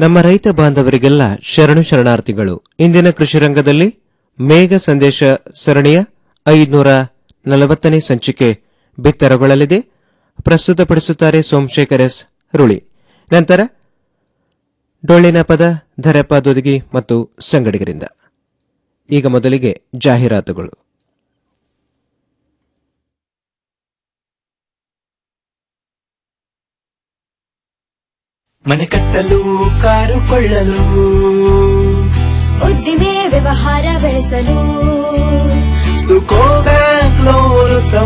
ನಮ್ಮ ರೈತ ಬಾಂಧವರಿಗೆಲ್ಲ ಶರಣು ಶರಣಾರ್ಥಿಗಳು ಇಂದಿನ ಕೃಷಿ ರಂಗದಲ್ಲಿ ಮೇಘ ಸಂದೇಶ ಸರಣಿಯ ಐದುನೂರ ನಲವತ್ತನೇ ಸಂಚಿಕೆ ಬಿತ್ತರಗೊಳ್ಳಲಿದೆ ಪ್ರಸ್ತುತಪಡಿಸುತ್ತಾರೆ ಸೋಮಶೇಖರ್ ಎಸ್ ರುಳಿ ನಂತರ ಡೊಳ್ಳಿನ ಪದ ಧರಪ ದುದುಗಿ ಮತ್ತು ಸಂಗಡಿಗರಿಂದ ಈಗ ಮೊದಲಿಗೆ ಜಾಹೀರಾತುಗಳು ಮನೆ ಕಟ್ಟಲು ಕಾರು ಕೊಳ್ಳಲು ಉದ್ದಿಮೆ ವ್ಯವಹಾರ ಬೆಳೆಸಲು ಸುಕೋ ಬ್ಯಾಂಕ್ ಲೋನ್ ಉತ್ಸವ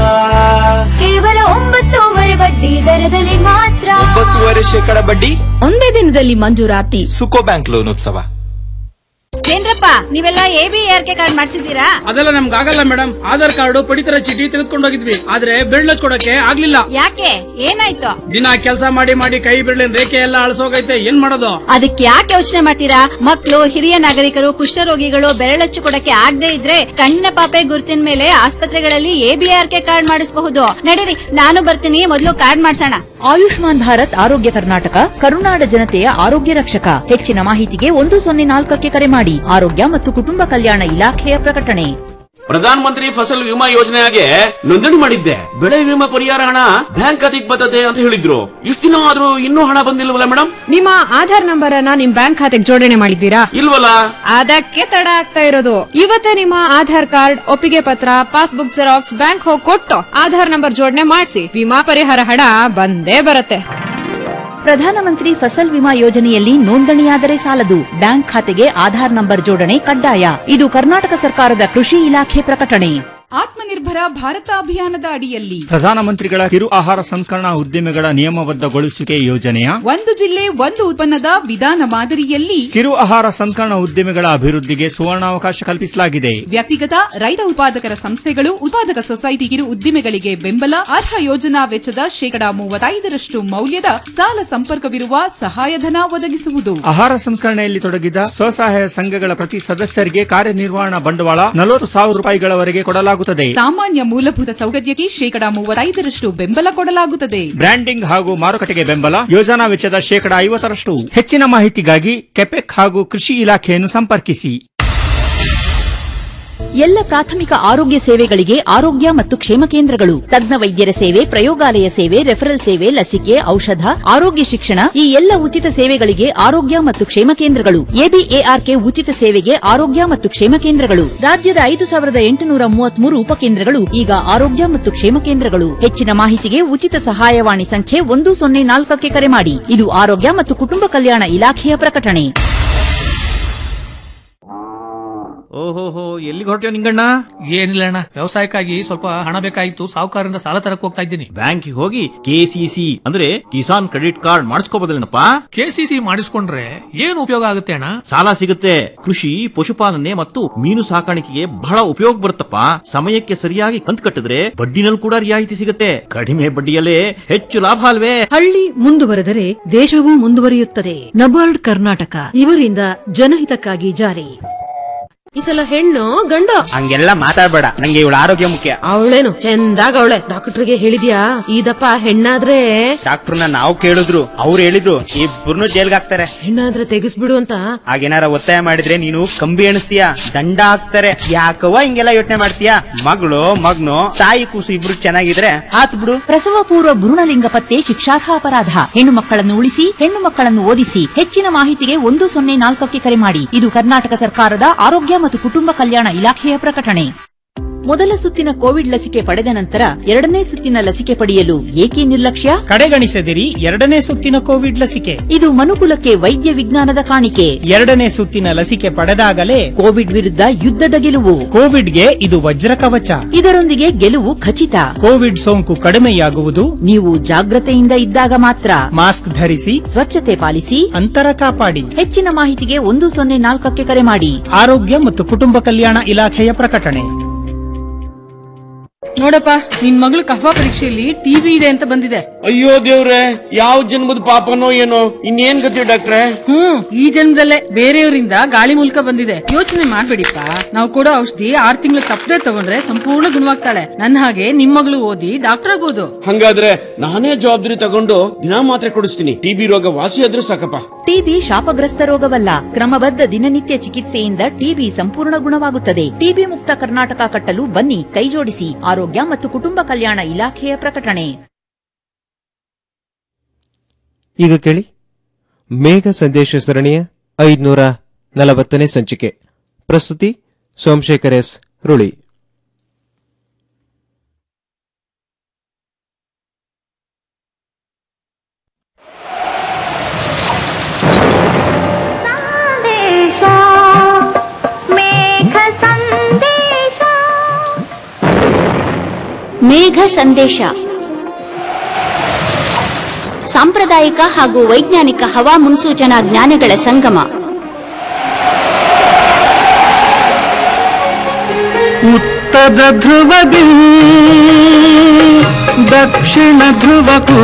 ಕೇವಲ ಒಂಬತ್ತೂವರೆ ಬಡ್ಡಿ ದರದಲ್ಲಿ ಮಾತ್ರ ಒಂಬತ್ತುವರೆ ಶೇಕಡ ಬಡ್ಡಿ ಒಂದೇ ದಿನದಲ್ಲಿ ಮಂಜೂರಾತಿ ಸುಕೋ ಬ್ಯಾಂಕ್ ಲೋನ್ ಉತ್ಸವ ಏನ್ರಪ್ಪ ನೀವೆಲ್ಲ A B R K card ಮಾಡಿಸಿದೀರಾ ಅದೆಲ್ಲ ನಮ್ಗೆ ಆಗಲ್ಲ ಮೇಡಮ್ ಆಧಾರ್ ಕಾರ್ಡ್ ಪಡಿತರ ಚೀಟಿ ತೆಗೆದುಕೊಂಡು ಹೋಗಿದ್ವಿ ಆದ್ರೆ ಬಿರ್ಲ್ ಕೊಡಕ್ಕೆ ಆಗ್ಲಿಲ್ಲ ಯಾಕೆ ಏನಾಯ್ತು ದಿನ ಕೆಲಸ ಮಾಡಿ ಮಾಡಿ ಕೈ ಬಿರ್ಲಿನ ರೇಖೆ ಎಲ್ಲ ಅಳಸೋಗೈತೆ ಏನ್ ಮಾಡೋದು ಅದಕ್ಕೆ ಯಾಕೆ ಯೋಚನೆ ಮಾಡ್ತೀರಾ ಮಕ್ಕಳು ಹಿರಿಯ ನಾಗರಿಕರು ಕುಷ್ಠರೋಗಿಗಳು ಬೆರಳಚ್ಚು ಕೊಡಕ್ಕೆ ಆಗದೆ ಇದ್ರೆ ಕಣ್ಣಿನ ಪಾಪೆ ಗುರುತಿನ ಮೇಲೆ ಆಸ್ಪತ್ರೆಗಳಲ್ಲಿ ಎಬಿಆರ್ ಕೆ ಕಾರ್ಡ್ ಮಾಡಿಸಬಹುದು ನಡೀರಿ ನಾನು ಬರ್ತೀನಿ ಮೊದಲು ಕಾರ್ಡ್ ಮಾಡ್ಸೋಣ ಆಯುಷ್ಮಾನ್ ಭಾರತ್ ಆರೋಗ್ಯ ಕರ್ನಾಟಕ ಕರುನಾಡ ಜನತೆಯ ಆರೋಗ್ಯ ರಕ್ಷಕ ಹೆಚ್ಚಿನ ಮಾಹಿತಿಗೆ ಒಂದು ಸೊನ್ನೆ ನಾಲ್ಕಕ್ಕೆ ಕರೆ ಮಾಡಿ ಆರೋಗ್ಯ ಮತ್ತು ಕುಟುಂಬ ಕಲ್ಯಾಣ ಇಲಾಖೆಯ ಪ್ರಕಟಣೆ ಪ್ರಧಾನ ಮಂತ್ರಿ ಫಸಲ್ ವಿಮಾ ಯೋಜನೆಗೆ ನೋಂದಣಿ ಮಾಡಿದ್ದೆ ಬೆಳೆ ವಿಮಾ ಪರಿಹಾರ ಹಣ ಬ್ಯಾಂಕ್ ಖಾತೆಗೆ ಬರ್ತದೆ ಅಂತ ಹೇಳಿದ್ರು ಇಷ್ಟು ದಿನ ಆದ್ರೂ ಇನ್ನೂ ಹಣ ಬಂದಿಲ್ವಲ್ಲ ಮೇಡಮ್ ನಿಮ್ಮ ಆಧಾರ್ ನಂಬರ್ ಅನ್ನ ನಿಮ್ ಬ್ಯಾಂಕ್ ಖಾತೆಗೆ ಜೋಡಣೆ ಮಾಡಿದ್ದೀರಾ ಇಲ್ವಲ್ಲ ಅದಕ್ಕೆ ತಡ ಆಗ್ತಾ ಇರೋದು ಇವತ್ತೇ ನಿಮ್ಮ ಆಧಾರ್ ಕಾರ್ಡ್ ಒಪ್ಪಿಗೆ ಪತ್ರ ಪಾಸ್ಬುಕ್ ಜೆರಾಕ್ಸ್ ಬ್ಯಾಂಕ್ ಹೋಗಿ ಕೊಟ್ಟು ಆಧಾರ್ ನಂಬರ್ ಜೋಡಣೆ ಮಾಡಿಸಿ ವಿಮಾ ಪರಿಹಾರ ಹಣ ಬಂದೇ ಬರುತ್ತೆ ಪ್ರಧಾನಮಂತ್ರಿ ಫಸಲ್ ವಿಮಾ ಯೋಜನೆಯಲ್ಲಿ ನೋಂದಣಿಯಾದರೆ ಸಾಲದು ಬ್ಯಾಂಕ್ ಖಾತೆಗೆ ಆಧಾರ್ ನಂಬರ್ ಜೋಡಣೆ ಕಡ್ಡಾಯ ಇದು ಕರ್ನಾಟಕ ಸರ್ಕಾರದ ಕೃಷಿ ಇಲಾಖೆ ಪ್ರಕಟಣೆ ಆತ್ಮನಿರ್ಭರ ಭಾರತ ಅಭಿಯಾನದ ಅಡಿಯಲ್ಲಿ ಪ್ರಧಾನಮಂತ್ರಿಗಳ ಕಿರು ಆಹಾರ ಸಂಸ್ಕರಣಾ ಉದ್ದಿಮೆಗಳ ನಿಯಮಬದ್ಧಗೊಳಿಸುವಿಕೆ ಯೋಜನೆಯ ಒಂದು ಜಿಲ್ಲೆ ಒಂದು ಉತ್ಪನ್ನದ ವಿಧಾನ ಮಾದರಿಯಲ್ಲಿ ಕಿರು ಆಹಾರ ಸಂಸ್ಕರಣಾ ಉದ್ದಿಮೆಗಳ ಅಭಿವೃದ್ಧಿಗೆ ಸುವರ್ಣಾವಕಾಶ ಕಲ್ಪಿಸಲಾಗಿದೆ ವ್ಯಕ್ತಿಗತ ರೈತ ಉತ್ಪಾದಕರ ಸಂಸ್ಥೆಗಳು ಉತ್ಪಾದಕ ಸೊಸೈಟಿ ಕಿರು ಉದ್ದಿಮೆಗಳಿಗೆ ಬೆಂಬಲ ಅರ್ಹ ಯೋಜನಾ ವೆಚ್ಚದ ಶೇಕಡಾ ಮೂವತ್ತೈದರಷ್ಟು ಮೌಲ್ಯದ ಸಾಲ ಸಂಪರ್ಕವಿರುವ ಸಹಾಯಧನ ಒದಗಿಸುವುದು ಆಹಾರ ಸಂಸ್ಕರಣೆಯಲ್ಲಿ ತೊಡಗಿದ ಸ್ವಸಹಾಯ ಸಂಘಗಳ ಪ್ರತಿ ಸದಸ್ಯರಿಗೆ ಕಾರ್ಯನಿರ್ವಹಣಾ ಬಂಡವಾಳ ನಲವತ್ತು ಸಾವಿರ ರೂಪಾಯಿಗಳವರೆಗೆ ಕೊಡಲಾಗುತ್ತದೆ ಸಾಮಾನ್ಯ ಮೂಲಭೂತ ಸೌಕರ್ಯಕ್ಕೆ ಶೇಕಡಾ ಮೂವತ್ತೈದರಷ್ಟು ಬೆಂಬಲ ಕೊಡಲಾಗುತ್ತದೆ ಬ್ರ್ಯಾಂಡಿಂಗ್ ಹಾಗೂ ಮಾರುಕಟ್ಟೆಗೆ ಬೆಂಬಲ ಯೋಜನಾ ವೆಚ್ಚದ ಶೇಕಡಾ ಐವತ್ತರಷ್ಟು ಹೆಚ್ಚಿನ ಮಾಹಿತಿಗಾಗಿ ಕೆಪೆಕ್ ಹಾಗೂ ಕೃಷಿ ಇಲಾಖೆಯನ್ನು ಸಂಪರ್ಕಿಸಿ ಎಲ್ಲ ಪ್ರಾಥಮಿಕ ಆರೋಗ್ಯ ಸೇವೆಗಳಿಗೆ ಆರೋಗ್ಯ ಮತ್ತು ಕ್ಷೇಮ ಕೇಂದ್ರಗಳು ತಜ್ಞ ವೈದ್ಯರ ಸೇವೆ ಪ್ರಯೋಗಾಲಯ ಸೇವೆ ರೆಫರಲ್ ಸೇವೆ ಲಸಿಕೆ ಔಷಧ ಆರೋಗ್ಯ ಶಿಕ್ಷಣ ಈ ಎಲ್ಲ ಉಚಿತ ಸೇವೆಗಳಿಗೆ ಆರೋಗ್ಯ ಮತ್ತು ಕ್ಷೇಮ ಕೇಂದ್ರಗಳು ಎಬಿಎಆರ್ಕೆ ಉಚಿತ ಸೇವೆಗೆ ಆರೋಗ್ಯ ಮತ್ತು ಕ್ಷೇಮ ಕೇಂದ್ರಗಳು ರಾಜ್ಯದ ಐದು ಸಾವಿರದ ಎಂಟುನೂರ ಮೂವತ್ಮೂರು ಉಪಕೇಂದ್ರಗಳು ಈಗ ಆರೋಗ್ಯ ಮತ್ತು ಕ್ಷೇಮ ಕೇಂದ್ರಗಳು ಹೆಚ್ಚಿನ ಮಾಹಿತಿಗೆ ಉಚಿತ ಸಹಾಯವಾಣಿ ಸಂಖ್ಯೆ ಒಂದು ಸೊನ್ನೆ ನಾಲ್ಕಕ್ಕೆ ಕರೆ ಮಾಡಿ ಇದು ಆರೋಗ್ಯ ಮತ್ತು ಕುಟುಂಬ ಕಲ್ಯಾಣ ಇಲಾಖೆಯ ಪ್ರಕಟಣೆ ಓಹೋಹೋ ಎಲ್ಲಿಗೆ ಹೊರಟ್ಯೋ ನಿಂಗಣ್ಣ ಏನಿಲ್ಲ ಅಣ್ಣ ವ್ಯವಸಾಯಕ್ಕಾಗಿ ಸ್ವಲ್ಪ ಹಣ ಬೇಕಾಗಿತ್ತು ಸಾಹುಕಾರರಿಂದ ಸಾಲ ತರಕ್ ಹೋಗ್ತಾ ಇದ್ದೀನಿ ಬ್ಯಾಂಕಿಗೆ ಹೋಗಿ ಕೆಸಿಸಿ ಅಂದ್ರೆ ಕಿಸಾನ್ ಕ್ರೆಡಿಟ್ ಕಾರ್ಡ್ ಮಾಡಿಸ್ಕೋಬೋದಲ್ಲೇನಪ್ಪ ಕೆಸಿಸಿ ಮಾಡಿಸ್ಕೊಂಡ್ರೆ ಏನು ಉಪಯೋಗ ಆಗುತ್ತೆ ಅಣ್ಣ ಸಾಲ ಸಿಗುತ್ತೆ ಕೃಷಿ ಪಶುಪಾಲನೆ ಮತ್ತು ಮೀನು ಸಾಕಾಣಿಕೆಗೆ ಬಹಳ ಉಪಯೋಗ ಬರುತ್ತಪ್ಪ ಸಮಯಕ್ಕೆ ಸರಿಯಾಗಿ ಕಂತು ಕಟ್ಟಿದ್ರೆ ಬಡ್ಡಿನಲ್ಲಿ ಕೂಡ ರಿಯಾಯಿತಿ ಸಿಗುತ್ತೆ ಕಡಿಮೆ ಬಡ್ಡಿಯಲ್ಲೇ ಹೆಚ್ಚು ಲಾಭ ಅಲ್ವೇ ಹಳ್ಳಿ ಮುಂದುವರೆದರೆ ದೇಶವೂ ಮುಂದುವರಿಯುತ್ತದೆ ನಬಾರ್ಡ್ ಕರ್ನಾಟಕ ಇವರಿಂದ ಜನಹಿತಕ್ಕಾಗಿ ಜಾರಿ ಈ ಸಲ ಹೆಣ್ಣು ಗಂಡು ಹಂಗೆಲ್ಲ ಮಾತಾಡ್ಬೇಡ ನಂಗೆ ಇವಳ ಆರೋಗ್ಯ ಮುಖ್ಯ ಅವಳೇನು ಚಂದಾಗ ಅವಳೆ ಡಾಕ್ಟರ್ಗೆ ಹೇಳಿದ್ಯಾ ಇದಪ್ಪ ಹೆಣ್ಣಾದ್ರೆ ಡಾಕ್ಟರ್ನ ನಾವು ಕೇಳಿದ್ರು ಅವ್ರು ಹೇಳಿದ್ರು ಇಬ್ಬರನ್ನು ಜೈಲ್ಗೆ ಹಾಕ್ತಾರೆ ಹೆಣ್ಣಾದ್ರೆ ತೆಗಿಸ್ಬಿಡು ಅಂತ ಹಾಗೇನಾರ ಒತ್ತಾಯ ಮಾಡಿದ್ರೆ ನೀನು ಕಂಬಿ ಎಣಿಸ್ತೀಯ ದಂಡ ಹಾಕ್ತಾರೆ ಯಾಕವ್ವ ಹಿಂಗೆಲ್ಲ ಯೋಚನೆ ಮಾಡ್ತೀಯ ಮಗಳು ಮಗ್ನು ತಾಯಿ ಕೂಸು ಇಬ್ರು ಚೆನ್ನಾಗಿದ್ರೆ ಆತ್ ಬಿಡು ಪ್ರಸವ ಪೂರ್ವ ಭ್ರೂಣಲಿಂಗ ಪತ್ತೆ ಶಿಕ್ಷಾರ್ಹ ಅಪರಾಧ ಹೆಣ್ಣು ಮಕ್ಕಳನ್ನು ಉಳಿಸಿ ಹೆಣ್ಣು ಮಕ್ಕಳನ್ನು ಓದಿಸಿ ಹೆಚ್ಚಿನ ಮಾಹಿತಿಗೆ ಒಂದು ಸೊನ್ನೆ ನಾಲ್ಕಕ್ಕೆ ಕರೆ ಮಾಡಿ ಇದು ಕರ್ನಾಟಕ ಸರ್ಕಾರದ ಆರೋಗ್ಯ ಮತ್ತು ಕುಟುಂಬ ಕಲ್ಯಾಣ ಇಲಾಖೆಯ ಪ್ರಕಟಣೆ ಮೊದಲ ಸುತ್ತಿನ ಕೋವಿಡ್ ಲಸಿಕೆ ಪಡೆದ ನಂತರ ಎರಡನೇ ಸುತ್ತಿನ ಲಸಿಕೆ ಪಡೆಯಲು ಏಕೆ ನಿರ್ಲಕ್ಷ್ಯ ಕಡೆಗಣಿಸದಿರಿ ಎರಡನೇ ಸುತ್ತಿನ ಕೋವಿಡ್ ಲಸಿಕೆ ಇದು ಮನುಕುಲಕ್ಕೆ ವೈದ್ಯ ವಿಜ್ಞಾನದ ಕಾಣಿಕೆ ಎರಡನೇ ಸುತ್ತಿನ ಲಸಿಕೆ ಪಡೆದಾಗಲೇ ಕೋವಿಡ್ ವಿರುದ್ಧ ಯುದ್ಧದ ಗೆಲುವು ಕೋವಿಡ್ಗೆ ಇದು ವಜ್ರ ಕವಚ ಇದರೊಂದಿಗೆ ಗೆಲುವು ಖಚಿತ ಕೋವಿಡ್ ಸೋಂಕು ಕಡಿಮೆಯಾಗುವುದು ನೀವು ಜಾಗ್ರತೆಯಿಂದ ಇದ್ದಾಗ ಮಾತ್ರ ಮಾಸ್ಕ್ ಧರಿಸಿ ಸ್ವಚ್ಛತೆ ಪಾಲಿಸಿ ಅಂತರ ಕಾಪಾಡಿ ಹೆಚ್ಚಿನ ಮಾಹಿತಿಗೆ ಒಂದು ಸೊನ್ನೆ ನಾಲ್ಕಕ್ಕೆ ಕರೆ ಮಾಡಿ ಆರೋಗ್ಯ ಮತ್ತು ಕುಟುಂಬ ಕಲ್ಯಾಣ ಇಲಾಖೆಯ ಪ್ರಕಟಣೆ ನೋಡಪ್ಪ ನಿನ್ ಮಗಳು ಕಫ ಪರೀಕ್ಷೆಯಲ್ಲಿ ಟಿವಿ ಇದೆ ಅಂತ ಬಂದಿದೆ ಅಯ್ಯೋ ದೇವ್ರೆ ಯಾವ ಜನ್ಮದ ಪಾಪನೋ ಏನೋ ಇನ್ನೇನ್ ಗತಿ ಡಾಕ್ಟ್ರೆ ಹ್ಮ್ ಈ ಜನ್ಮದಲ್ಲೇ ಬೇರೆಯವರಿಂದ ಗಾಳಿ ಮೂಲಕ ಬಂದಿದೆ ಯೋಚನೆ ಮಾಡ್ಬೇಡಿಪ್ಪ ನಾವು ಕೊಡೋ ಔಷಧಿ ಆರ್ ತಿಂಗಳು ತಪ್ಪದೆ ತಗೊಂಡ್ರೆ ಸಂಪೂರ್ಣ ಗುಣವಾಗ್ತಾಳೆ ನನ್ನ ಹಾಗೆ ನಿಮ್ ಮಗಳು ಓದಿ ಡಾಕ್ಟರ್ ಆಗ್ಬೋದು ಹಂಗಾದ್ರೆ ನಾನೇ ಜವಾಬ್ದಾರಿ ತಗೊಂಡು ದಿನಾ ಮಾತ್ರೆ ಕೊಡಿಸ್ತೀನಿ ಟಿಬಿ ರೋಗ ವಾಸಿ ಆದ್ರೂ ಸಾಕಪ್ಪ ಟಿಬಿ ಶಾಪಗ್ರಸ್ತ ರೋಗವಲ್ಲ ಕ್ರಮಬದ್ಧ ದಿನನಿತ್ಯ ಚಿಕಿತ್ಸೆಯಿಂದ ಟಿಬಿ ಸಂಪೂರ್ಣ ಗುಣವಾಗುತ್ತದೆ ಟಿಬಿ ಮುಕ್ತ ಕರ್ನಾಟಕ ಕಟ್ಟಲು ಬನ್ನಿ ಕೈಜೋಡಿಸಿ ಆರೋಗ್ಯ ಮತ್ತು ಕುಟುಂಬ ಕಲ್ಯಾಣ ಇಲಾಖೆಯ ಪ್ರಕಟಣೆ ಈಗ ಕೇಳಿ ಮೇಘ ಸಂದೇಶ ಸರಣಿಯ ಐದುನೂರ ನಲವತ್ತನೇ ಸಂಚಿಕೆ ಪ್ರಸ್ತುತಿ ಸೋಮಶೇಖರ್ ಎಸ್ ರುಳಿ ಮೇಘ ಸಂದೇಶ ಸಾಂಪ್ರದಾಯಿಕ ಹಾಗೂ ವೈಜ್ಞಾನಿಕ ಹವಾ ಮುನ್ಸೂಚನಾ ಜ್ಞಾನಗಳ ಸಂಗಮ ಉತ್ತರ ಧ್ರುವದಿ ದಕ್ಷಿಣ ಧ್ರುವಕ್ಕೂ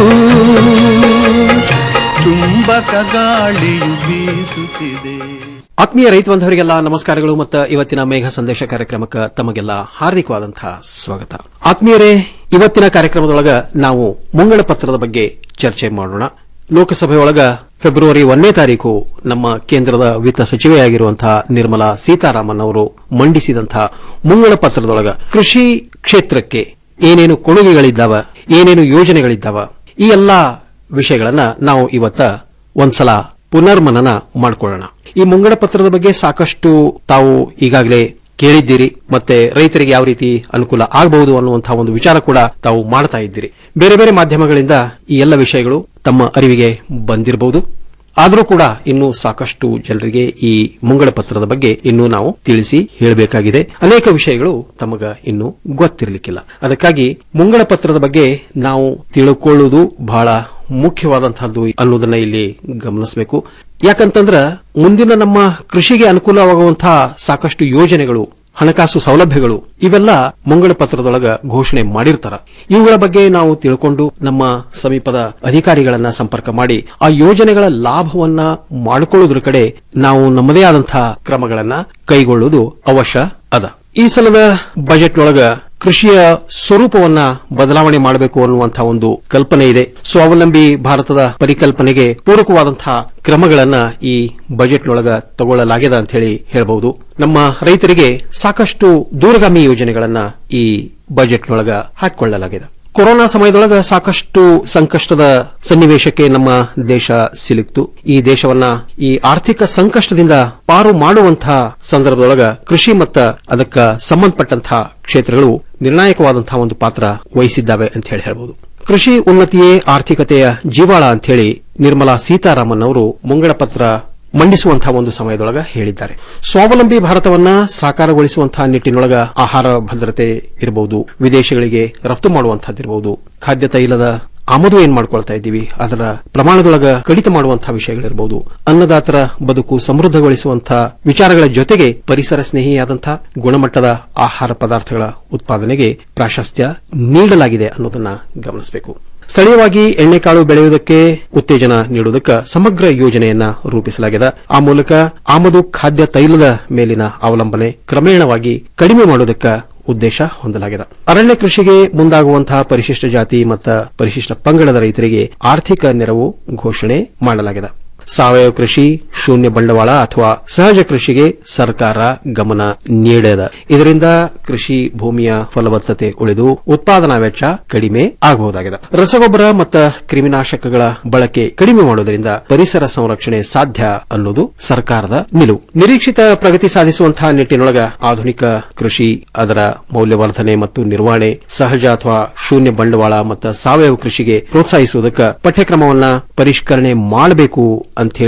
ಚುಂಬಕ ಗಾಳಿಯು ಬೀಸುತ್ತಿದೆ ಆತ್ಮೀಯ ರೈತ ಬಾಂಧವರಿಗೆಲ್ಲ ನಮಸ್ಕಾರಗಳು ಮತ್ತು ಇವತ್ತಿನ ಮೇಘ ಸಂದೇಶ ಕಾರ್ಯಕ್ರಮಕ್ಕೆ ತಮಗೆಲ್ಲ ಹಾರ್ದಿಕವಾದಂತಹ ಸ್ವಾಗತ ಆತ್ಮೀಯರೇ ಇವತ್ತಿನ ಕಾರ್ಯಕ್ರಮದೊಳಗ ನಾವು ಮುಂಗಡ ಪತ್ರದ ಬಗ್ಗೆ ಚರ್ಚೆ ಮಾಡೋಣ ಲೋಕಸಭೆಯೊಳಗ ಫೆಬ್ರವರಿ ಒಂದನೇ ತಾರೀಕು ನಮ್ಮ ಕೇಂದ್ರದ ವಿತ್ತ ಸಚಿವೆಯಾಗಿರುವಂತಹ ನಿರ್ಮಲಾ ಸೀತಾರಾಮನ್ ಅವರು ಮಂಡಿಸಿದಂತಹ ಮುಂಗಡ ಪತ್ರದೊಳಗ ಕೃಷಿ ಕ್ಷೇತ್ರಕ್ಕೆ ಏನೇನು ಕೊಡುಗೆಗಳಿದ್ದಾವ ಏನೇನು ಯೋಜನೆಗಳಿದ್ದಾವ ಈ ಎಲ್ಲಾ ವಿಷಯಗಳನ್ನ ನಾವು ಇವತ್ತ ಒಂದ್ಸಲ ಪುನರ್ಮನನ ಮಾಡಿಕೊಳ್ಳೋಣ ಈ ಮುಂಗಡ ಪತ್ರದ ಬಗ್ಗೆ ಸಾಕಷ್ಟು ತಾವು ಈಗಾಗಲೇ ಕೇಳಿದ್ದೀರಿ ಮತ್ತೆ ರೈತರಿಗೆ ಯಾವ ರೀತಿ ಅನುಕೂಲ ಆಗಬಹುದು ಅನ್ನುವಂತಹ ಒಂದು ವಿಚಾರ ಕೂಡ ತಾವು ಮಾಡ್ತಾ ಇದ್ದೀರಿ ಬೇರೆ ಬೇರೆ ಮಾಧ್ಯಮಗಳಿಂದ ಈ ಎಲ್ಲ ವಿಷಯಗಳು ತಮ್ಮ ಅರಿವಿಗೆ ಬಂದಿರಬಹುದು ಆದರೂ ಕೂಡ ಇನ್ನೂ ಸಾಕಷ್ಟು ಜನರಿಗೆ ಈ ಮುಂಗಡ ಪತ್ರದ ಬಗ್ಗೆ ಇನ್ನೂ ನಾವು ತಿಳಿಸಿ ಹೇಳಬೇಕಾಗಿದೆ ಅನೇಕ ವಿಷಯಗಳು ತಮಗ ಇನ್ನೂ ಗೊತ್ತಿರಲಿಕ್ಕಿಲ್ಲ ಅದಕ್ಕಾಗಿ ಮುಂಗಡ ಪತ್ರದ ಬಗ್ಗೆ ನಾವು ತಿಳ್ಕೊಳ್ಳುವುದು ಬಹಳ ಮುಖ್ಯವಾದಂತಹದ್ದು ಅನ್ನೋದನ್ನ ಇಲ್ಲಿ ಗಮನಿಸಬೇಕು ಯಾಕಂತಂದ್ರ ಮುಂದಿನ ನಮ್ಮ ಕೃಷಿಗೆ ಅನುಕೂಲವಾಗುವಂತಹ ಸಾಕಷ್ಟು ಯೋಜನೆಗಳು ಹಣಕಾಸು ಸೌಲಭ್ಯಗಳು ಇವೆಲ್ಲ ಮುಂಗಡ ಪತ್ರದೊಳಗ ಘೋಷಣೆ ಮಾಡಿರ್ತಾರ ಇವುಗಳ ಬಗ್ಗೆ ನಾವು ತಿಳ್ಕೊಂಡು ನಮ್ಮ ಸಮೀಪದ ಅಧಿಕಾರಿಗಳನ್ನ ಸಂಪರ್ಕ ಮಾಡಿ ಆ ಯೋಜನೆಗಳ ಲಾಭವನ್ನ ಮಾಡಿಕೊಳ್ಳುವುದರ ಕಡೆ ನಾವು ನಮ್ಮದೇ ಆದಂತಹ ಕ್ರಮಗಳನ್ನ ಕೈಗೊಳ್ಳುವುದು ಅವಶ್ಯ ಅದ ಈ ಸಲದ ಬಜೆಟ್ನೊಳಗ ಕೃಷಿಯ ಸ್ವರೂಪವನ್ನ ಬದಲಾವಣೆ ಮಾಡಬೇಕು ಅನ್ನುವಂತಹ ಒಂದು ಕಲ್ಪನೆ ಇದೆ ಸ್ವಾವಲಂಬಿ ಭಾರತದ ಪರಿಕಲ್ಪನೆಗೆ ಪೂರಕವಾದಂತಹ ಕ್ರಮಗಳನ್ನ ಈ ಬಜೆಟ್ನೊಳಗ ತಗೊಳ್ಳಲಾಗಿದೆ ಅಂತ ಹೇಳಿ ಹೇಳಬಹುದು ನಮ್ಮ ರೈತರಿಗೆ ಸಾಕಷ್ಟು ದೂರಗಾಮಿ ಯೋಜನೆಗಳನ್ನ ಈ ಬಜೆಟ್ನೊಳಗ ಹಾಕಿಕೊಳ್ಳಲಾಗಿದೆ ಕೊರೋನಾ ಸಮಯದೊಳಗ ಸಾಕಷ್ಟು ಸಂಕಷ್ಟದ ಸನ್ನಿವೇಶಕ್ಕೆ ನಮ್ಮ ದೇಶ ಸಿಲುಕ್ತು ಈ ದೇಶವನ್ನ ಈ ಆರ್ಥಿಕ ಸಂಕಷ್ಟದಿಂದ ಪಾರು ಮಾಡುವಂತಹ ಸಂದರ್ಭದೊಳಗ ಕೃಷಿ ಮತ್ತ ಅದಕ್ಕ ಸಂಬಂಧಪಟ್ಟಂತಹ ಕ್ಷೇತ್ರಗಳು ನಿರ್ಣಾಯಕವಾದಂತಹ ಒಂದು ಪಾತ್ರ ವಹಿಸಿದ್ದಾವೆ ಅಂತ ಹೇಳಿ ಹೇಳಬಹುದು ಕೃಷಿ ಉನ್ನತಿಯೇ ಆರ್ಥಿಕತೆಯ ಜೀವಾಳ ಅಂತ ಹೇಳಿ ನಿರ್ಮಲಾ ಸೀತಾರಾಮನ್ ಅವರು ಮುಂಗಡ ಪತ್ರ ಮಂಡಿಸುವಂತಹ ಒಂದು ಸಮಯದೊಳಗ ಹೇಳಿದ್ದಾರೆ ಸ್ವಾವಲಂಬಿ ಭಾರತವನ್ನ ಸಾಕಾರಗೊಳಿಸುವಂತಹ ನಿಟ್ಟಿನೊಳಗ ಆಹಾರ ಭದ್ರತೆ ಇರಬಹುದು ವಿದೇಶಗಳಿಗೆ ರಫ್ತು ಮಾಡುವಂತಹದ್ದಿರಬಹುದು ಖಾದ್ಯ ತೈಲದ ಆಮದು ಏನ್ ಮಾಡ್ಕೊಳ್ತಾ ಇದ್ದೀವಿ ಅದರ ಪ್ರಮಾಣದೊಳಗ ಕಡಿತ ಮಾಡುವಂತಹ ವಿಷಯಗಳಿರಬಹುದು ಅನ್ನದಾತರ ಬದುಕು ಸಮೃದ್ಧಗೊಳಿಸುವಂತಹ ವಿಚಾರಗಳ ಜೊತೆಗೆ ಪರಿಸರ ಸ್ನೇಹಿಯಾದಂತಹ ಗುಣಮಟ್ಟದ ಆಹಾರ ಪದಾರ್ಥಗಳ ಉತ್ಪಾದನೆಗೆ ಪ್ರಾಶಸ್ತ್ಯ ನೀಡಲಾಗಿದೆ ಅನ್ನೋದನ್ನ ಗಮನಿಸಬೇಕು ಸ್ಥಳೀಯವಾಗಿ ಎಣ್ಣೆಕಾಳು ಬೆಳೆಯುವುದಕ್ಕೆ ಉತ್ತೇಜನ ನೀಡುವುದಕ್ಕೆ ಸಮಗ್ರ ಯೋಜನೆಯನ್ನ ರೂಪಿಸಲಾಗಿದೆ ಆ ಮೂಲಕ ಆಮದು ಖಾದ್ಯ ತೈಲದ ಮೇಲಿನ ಅವಲಂಬನೆ ಕ್ರಮೇಣವಾಗಿ ಕಡಿಮೆ ಮಾಡುವುದಕ್ಕೆ ಉದ್ದೇಶ ಹೊಂದಲಾಗಿದೆ ಅರಣ್ಯ ಕೃಷಿಗೆ ಮುಂದಾಗುವಂತಹ ಪರಿಶಿಷ್ಟ ಜಾತಿ ಮತ್ತು ಪರಿಶಿಷ್ಟ ಪಂಗಡದ ರೈತರಿಗೆ ಆರ್ಥಿಕ ನೆರವು ಘೋಷಣೆ ಮಾಡಲಾಗಿದೆ ಸಾವಯವ ಕೃಷಿ ಶೂನ್ಯ ಬಂಡವಾಳ ಅಥವಾ ಸಹಜ ಕೃಷಿಗೆ ಸರ್ಕಾರ ಗಮನ ನೀಡದ ಇದರಿಂದ ಕೃಷಿ ಭೂಮಿಯ ಫಲವತ್ತತೆ ಉಳಿದು ಉತ್ಪಾದನಾ ವೆಚ್ಚ ಕಡಿಮೆ ಆಗಬಹುದಾಗಿದೆ ರಸಗೊಬ್ಬರ ಮತ್ತು ಕ್ರಿಮಿನಾಶಕಗಳ ಬಳಕೆ ಕಡಿಮೆ ಮಾಡುವುದರಿಂದ ಪರಿಸರ ಸಂರಕ್ಷಣೆ ಸಾಧ್ಯ ಅನ್ನೋದು ಸರ್ಕಾರದ ನಿಲುವು ನಿರೀಕ್ಷಿತ ಪ್ರಗತಿ ಸಾಧಿಸುವಂತಹ ನಿಟ್ಟಿನೊಳಗ ಆಧುನಿಕ ಕೃಷಿ ಅದರ ಮೌಲ್ಯವರ್ಧನೆ ಮತ್ತು ನಿರ್ವಹಣೆ ಸಹಜ ಅಥವಾ ಶೂನ್ಯ ಬಂಡವಾಳ ಮತ್ತು ಸಾವಯವ ಕೃಷಿಗೆ ಪ್ರೋತ್ಸಾಹಿಸುವುದಕ್ಕೆ ಪಠ್ಯಕ್ರಮವನ್ನ ಪರಿಷ್ಕರಣೆ ಮಾಡಬೇಕು ಅಂತ ಹೇಳಿ